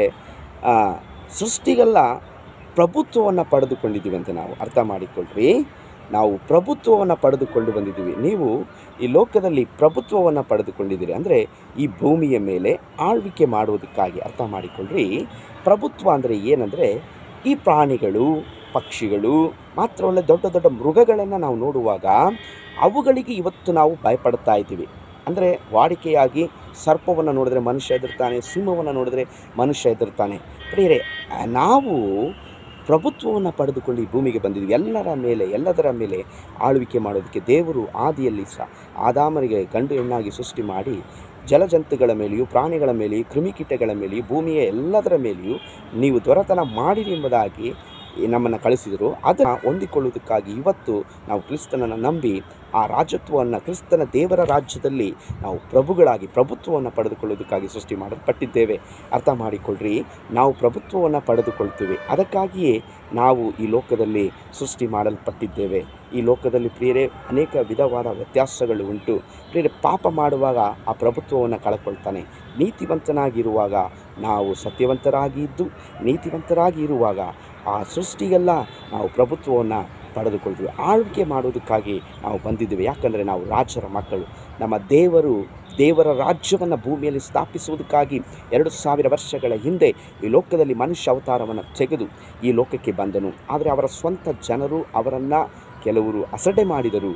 ಸೃಷ್ಟಿಗೆಲ್ಲ ಪ್ರಭುತ್ವವನ್ನು ಪಡೆದುಕೊಂಡಿದ್ದೀವಿ ಅಂತ ನಾವು ಅರ್ಥ ಮಾಡಿಕೊಳ್ಳ್ರಿ ನಾವು ಪ್ರಭುತ್ವವನ್ನು ಪಡೆದುಕೊಂಡು ಬಂದಿದ್ದೀವಿ ನೀವು ಈ ಲೋಕದಲ್ಲಿ ಪ್ರಭುತ್ವವನ್ನು ಪಡೆದುಕೊಂಡಿದ್ದೀರಿ ಅಂದರೆ ಈ ಭೂಮಿಯ ಮೇಲೆ ಆಳ್ವಿಕೆ ಮಾಡುವುದಕ್ಕಾಗಿ ಅರ್ಥ ಮಾಡಿಕೊಳ್ಳ್ರಿ ಪ್ರಭುತ್ವ ಅಂದರೆ ಏನಂದರೆ ಈ ಪ್ರಾಣಿಗಳು ಪಕ್ಷಿಗಳು ಮಾತ್ರವಲ್ಲ ದೊಡ್ಡ ದೊಡ್ಡ ಮೃಗಗಳನ್ನು ನಾವು ನೋಡುವಾಗ ಅವುಗಳಿಗೆ ಇವತ್ತು ನಾವು ಭಯಪಡ್ತಾ ಇದ್ದೀವಿ ಅಂದರೆ ವಾಡಿಕೆಯಾಗಿ ಸರ್ಪವನ್ನು ನೋಡಿದ್ರೆ ಮನುಷ್ಯ ಹೆದರ್ತಾನೆ ಸಿಂಹವನ್ನು ನೋಡಿದ್ರೆ ಮನುಷ್ಯ ಹೆದರ್ತಾನೆ ಪ್ರಿಯರೇ ಆ, ನಾವು ಪ್ರಭುತ್ವವನ್ನು ಪಡೆದುಕೊಂಡು ಈ ಭೂಮಿಗೆ ಬಂದಿದ್ವಿ ಎಲ್ಲರ ಮೇಲೆ ಎಲ್ಲದರ ಮೇಲೆ ಆಳ್ವಿಕೆ ಮಾಡೋದಕ್ಕೆ ದೇವರು ಆದಿಯಲ್ಲಿ ಸಹ ಆದಾಮರಿಗೆ ಗಂಡು ಹೆಣ್ಣಾಗಿ ಸೃಷ್ಟಿ ಮಾಡಿ ಜಲಜಂತುಗಳ ಮೇಲೆಯೂ ಪ್ರಾಣಿಗಳ ಮೇಲೆಯೂ ಕ್ರಿಮಿಕೀಟಗಳ ಮೇಲೆಯೂ ಭೂಮಿಯ ಎಲ್ಲದರ ಮೇಲೆಯೂ ನೀವು ದೊರೆತನ ಮಾಡಿರಿ ಎಂಬುದಾಗಿ ನಮ್ಮನ್ನು ಕಳಿಸಿದರು ಅದನ್ನು ಹೊಂದಿಕೊಳ್ಳುವುದಕ್ಕಾಗಿ ಇವತ್ತು ನಾವು ಕ್ರಿಸ್ತನನ್ನು ನಂಬಿ ಆ ರಾಜ್ಯತ್ವವನ್ನು ಕ್ರಿಸ್ತನ ದೇವರ ರಾಜ್ಯದಲ್ಲಿ ನಾವು ಪ್ರಭುಗಳಾಗಿ ಪ್ರಭುತ್ವವನ್ನು ಪಡೆದುಕೊಳ್ಳುವುದಕ್ಕಾಗಿ ಸೃಷ್ಟಿ ಮಾಡಲ್ಪಟ್ಟಿದ್ದೇವೆ ಅರ್ಥ ಮಾಡಿಕೊಳ್ಳ್ರಿ ನಾವು ಪ್ರಭುತ್ವವನ್ನು ಪಡೆದುಕೊಳ್ತೀವಿ ಅದಕ್ಕಾಗಿಯೇ ನಾವು ಈ ಲೋಕದಲ್ಲಿ ಸೃಷ್ಟಿ ಮಾಡಲ್ಪಟ್ಟಿದ್ದೇವೆ ಈ ಲೋಕದಲ್ಲಿ ಪ್ರಿಯರೇ ಅನೇಕ ವಿಧವಾದ ವ್ಯತ್ಯಾಸಗಳು ಉಂಟು ಪ್ರಿಯರೇ ಪಾಪ ಮಾಡುವಾಗ ಆ ಪ್ರಭುತ್ವವನ್ನು ಕಳ್ಕೊಳ್ತಾನೆ ನೀತಿವಂತನಾಗಿರುವಾಗ ನಾವು ಸತ್ಯವಂತರಾಗಿ ಇದ್ದು ನೀತಿವಂತರಾಗಿ ಇರುವಾಗ ಆ ಸೃಷ್ಟಿಗೆಲ್ಲ ನಾವು ಪ್ರಭುತ್ವವನ್ನು ಪಡೆದುಕೊಳ್ತೀವಿ ಆಳ್ವಿಕೆ ಮಾಡುವುದಕ್ಕಾಗಿ ನಾವು ಬಂದಿದ್ದೇವೆ ಯಾಕಂದರೆ ನಾವು ರಾಜರ ಮಕ್ಕಳು ನಮ್ಮ ದೇವರು ದೇವರ ರಾಜ್ಯವನ್ನು ಭೂಮಿಯಲ್ಲಿ ಸ್ಥಾಪಿಸುವುದಕ್ಕಾಗಿ ಎರಡು ಸಾವಿರ ವರ್ಷಗಳ ಹಿಂದೆ ಈ ಲೋಕದಲ್ಲಿ ಮನುಷ್ಯ ಅವತಾರವನ್ನು ತೆಗೆದು ಈ ಲೋಕಕ್ಕೆ ಬಂದನು ಆದರೆ ಅವರ ಸ್ವಂತ ಜನರು ಅವರನ್ನು ಕೆಲವರು ಅಸಡ್ಡೆ ಮಾಡಿದರು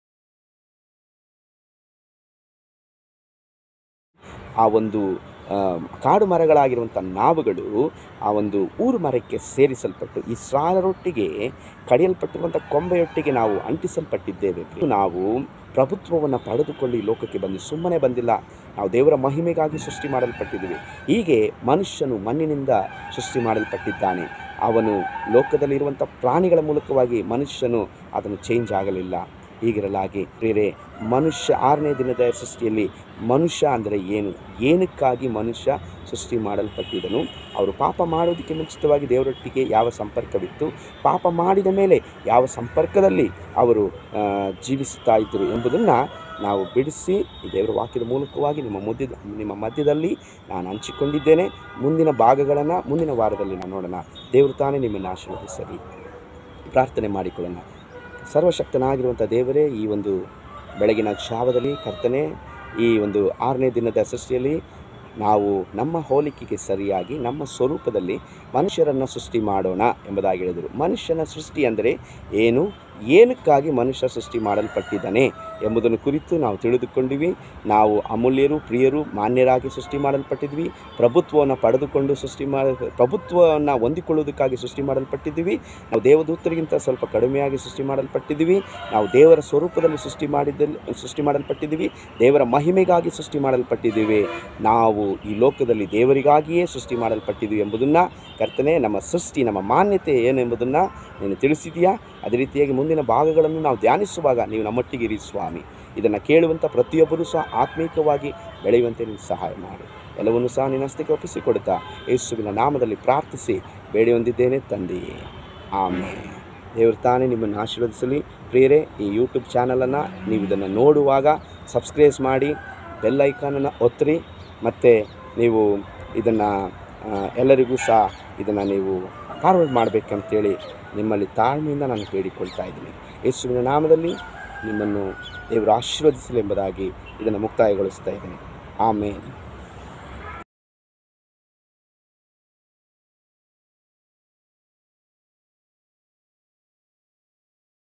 ಆ ಒಂದು ಆ, ಕಾಡು ಮರಗಳಾಗಿರುವಂಥ ನಾವುಗಳು ಆ ಒಂದು ಊರು ಮರಕ್ಕೆ ಸೇರಿಸಲ್ಪಟ್ಟು ಇಸ್ರಾಯರೊಟ್ಟಿಗೆ ಕಡಿಯಲ್ಪಟ್ಟಿರುವಂಥ ಕೊಂಬೆಯೊಟ್ಟಿಗೆ ನಾವು ಅಂಟಿಸಲ್ಪಟ್ಟಿದ್ದೇವೆ ನಾವು ಪ್ರಭುತ್ವವನ್ನು ಪಡೆದುಕೊಂಡು ಈ ಲೋಕಕ್ಕೆ ಬಂದು ಸುಮ್ಮನೆ ಬಂದಿಲ್ಲ ನಾವು ದೇವರ ಮಹಿಮೆಗಾಗಿ ಸೃಷ್ಟಿ ಮಾಡಲ್ಪಟ್ಟಿದ್ದೀವಿ ಹೀಗೆ ಮನುಷ್ಯನು ಮಣ್ಣಿನಿಂದ ಸೃಷ್ಟಿ ಮಾಡಲ್ಪಟ್ಟಿದ್ದಾನೆ ಅವನು ಲೋಕದಲ್ಲಿರುವಂಥ ಪ್ರಾಣಿಗಳ ಮೂಲಕವಾಗಿ ಮನುಷ್ಯನು ಅದನ್ನು ಚೇಂಜ್ ಆಗಲಿಲ್ಲ ಹೀಗಿರಲಾಗಿ ಪ್ರಿಯರೇ ಮನುಷ್ಯ ಆರನೇ ದಿನದ ಸೃಷ್ಟಿಯಲ್ಲಿ ಮನುಷ್ಯ ಅಂದರೆ ಏನು ಏನಕ್ಕಾಗಿ ಮನುಷ್ಯ ಸೃಷ್ಟಿ ಮಾಡಲ್ಪಟ್ಟಿದನು ಅವರು ಪಾಪ ಮಾಡೋದಕ್ಕೆ ಮುಂಚಿತವಾಗಿ ದೇವರೊಟ್ಟಿಗೆ ಯಾವ ಸಂಪರ್ಕವಿತ್ತು ಪಾಪ ಮಾಡಿದ ಮೇಲೆ ಯಾವ ಸಂಪರ್ಕದಲ್ಲಿ ಅವರು ಆ, ಜೀವಿಸುತ್ತಾ ಇದ್ದರು ಎಂಬುದನ್ನು ನಾವು ಬಿಡಿಸಿ ಈ ದೇವರ ವಾಕ್ಯದ ಮೂಲಕವಾಗಿ ನಿಮ್ಮ ಮಧ್ಯ ನಿಮ್ಮ ಮಧ್ಯದಲ್ಲಿ ನಾನು ಹಂಚಿಕೊಂಡಿದ್ದೇನೆ ಮುಂದಿನ ಭಾಗಗಳನ್ನು ಮುಂದಿನ ವಾರದಲ್ಲಿ ನಾವು ನೋಡೋಣ ದೇವರು ತಾನೇ ನಿಮ್ಮನ್ನು ಆಶೀರ್ವದಿಸಲಿ ಪ್ರಾರ್ಥನೆ ಮಾಡಿಕೊಳ್ಳೋಣ ಸರ್ವಶಕ್ತನಾಗಿರುವಂಥ ದೇವರೇ ಈ ಒಂದು ಬೆಳಗಿನ ಜಾವದಲ್ಲಿ ಕರ್ತನೆ ಈ ಒಂದು ಆರನೇ ದಿನದ ಸೃಷ್ಟಿಯಲ್ಲಿ ನಾವು ನಮ್ಮ ಹೋಲಿಕೆಗೆ ಸರಿಯಾಗಿ ನಮ್ಮ ಸ್ವರೂಪದಲ್ಲಿ ಮನುಷ್ಯರನ್ನು ಸೃಷ್ಟಿ ಮಾಡೋಣ ಎಂಬುದಾಗಿ ಹೇಳಿದರು ಮನುಷ್ಯನ ಸೃಷ್ಟಿ ಅಂದರೆ ಏನು ಏನಕ್ಕಾಗಿ ಮನುಷ್ಯ ಸೃಷ್ಟಿ ಮಾಡಲ್ಪಟ್ಟಿದ್ದಾನೆ ಎಂಬುದನ್ನು ಕುರಿತು ನಾವು ತಿಳಿದುಕೊಂಡಿವಿ ನಾವು ಅಮೂಲ್ಯರು ಪ್ರಿಯರು ಮಾನ್ಯರಾಗಿ ಸೃಷ್ಟಿ ಮಾಡಲ್ಪಟ್ಟಿದ್ವಿ ಪ್ರಭುತ್ವವನ್ನು ಪಡೆದುಕೊಂಡು ಸೃಷ್ಟಿ ಮಾಡ ಪ್ರಭುತ್ವವನ್ನು ಹೊಂದಿಕೊಳ್ಳುವುದಕ್ಕಾಗಿ ಸೃಷ್ಟಿ ಮಾಡಲ್ಪಟ್ಟಿದ್ದೀವಿ ನಾವು ದೇವದೂತರಿಗಿಂತ ಸ್ವಲ್ಪ ಕಡಿಮೆಯಾಗಿ ಸೃಷ್ಟಿ ಮಾಡಲ್ಪಟ್ಟಿದ್ದೀವಿ ನಾವು ದೇವರ ಸ್ವರೂಪದಲ್ಲಿ ಸೃಷ್ಟಿ ಮಾಡಿದಲ್ಲಿ ಸೃಷ್ಟಿ ಮಾಡಲ್ಪಟ್ಟಿದ್ದೀವಿ ದೇವರ ಮಹಿಮೆಗಾಗಿ ಸೃಷ್ಟಿ ಮಾಡಲ್ಪಟ್ಟಿದ್ದೀವಿ ನಾವು ಈ ಲೋಕದಲ್ಲಿ ದೇವರಿಗಾಗಿಯೇ ಸೃಷ್ಟಿ ಮಾಡಲ್ಪಟ್ಟಿದ್ದೀವಿ ಎಂಬುದನ್ನು ಕರ್ತನೆ ನಮ್ಮ ಸೃಷ್ಟಿ ನಮ್ಮ ಮಾನ್ಯತೆ ಏನೆಂಬುದನ್ನು ನೀನು ತಿಳಿಸಿದೆಯಾ ಅದೇ ರೀತಿಯಾಗಿ ಮುಂದಿನ ಭಾಗಗಳನ್ನು ನಾವು ಧ್ಯಾನಿಸುವಾಗ ನೀವು ನಮ್ಮೊಟ್ಟಿಗೆ ಇರಿ ಸ್ವಾಮಿ ಇದನ್ನು ಕೇಳುವಂಥ ಪ್ರತಿಯೊಬ್ಬರೂ ಸಹ ಆತ್ಮೀಕವಾಗಿ ಬೆಳೆಯುವಂತೆ ನೀವು ಸಹಾಯ ಮಾಡಿ ಎಲ್ಲವನ್ನೂ ಸಹ ನಿನ್ನ ಹಸ್ತಕ್ಕೆ ಒಪ್ಪಿಸಿಕೊಡುತ್ತಾ ಯೇಸುವಿನ ನಾಮದಲ್ಲಿ ಪ್ರಾರ್ಥಿಸಿ ಬೇಡಿ ಹೊಂದಿದ್ದೇನೆ ತಂದೆಯೇ ಆಮೇಲೆ ದೇವರು ತಾನೇ ನಿಮ್ಮನ್ನು ಆಶೀರ್ವದಿಸಲಿ ಪ್ರಿಯರೇ ಈ ಯೂಟ್ಯೂಬ್ ಚಾನಲನ್ನು ನೀವು ಇದನ್ನು ನೋಡುವಾಗ ಸಬ್ಸ್ಕ್ರೈಬ್ ಮಾಡಿ ಬೆಲ್ ಐಕಾನನ್ನು ಒತ್ತಿರಿ ಮತ್ತು ನೀವು ಇದನ್ನು ಎಲ್ಲರಿಗೂ ಸಹ ಇದನ್ನು ನೀವು ಫಾರ್ವರ್ಡ್ ಮಾಡಬೇಕಂತೇಳಿ ನಿಮ್ಮಲ್ಲಿ ತಾಳ್ಮೆಯಿಂದ ನಾನು ಬೇಡಿಕೊಳ್ತಾ ಇದ್ದೀನಿ ಯೇಸುವಿನ ನಾಮದಲ್ಲಿ ನಿಮ್ಮನ್ನು ದೇವರು ಆಶೀರ್ವದಿಸಲೆಂಬುದಾಗಿ ಇದನ್ನು ಮುಕ್ತಾಯಗೊಳಿಸ್ತಾ ಇದ್ದೀನಿ ಆಮೇಲೆ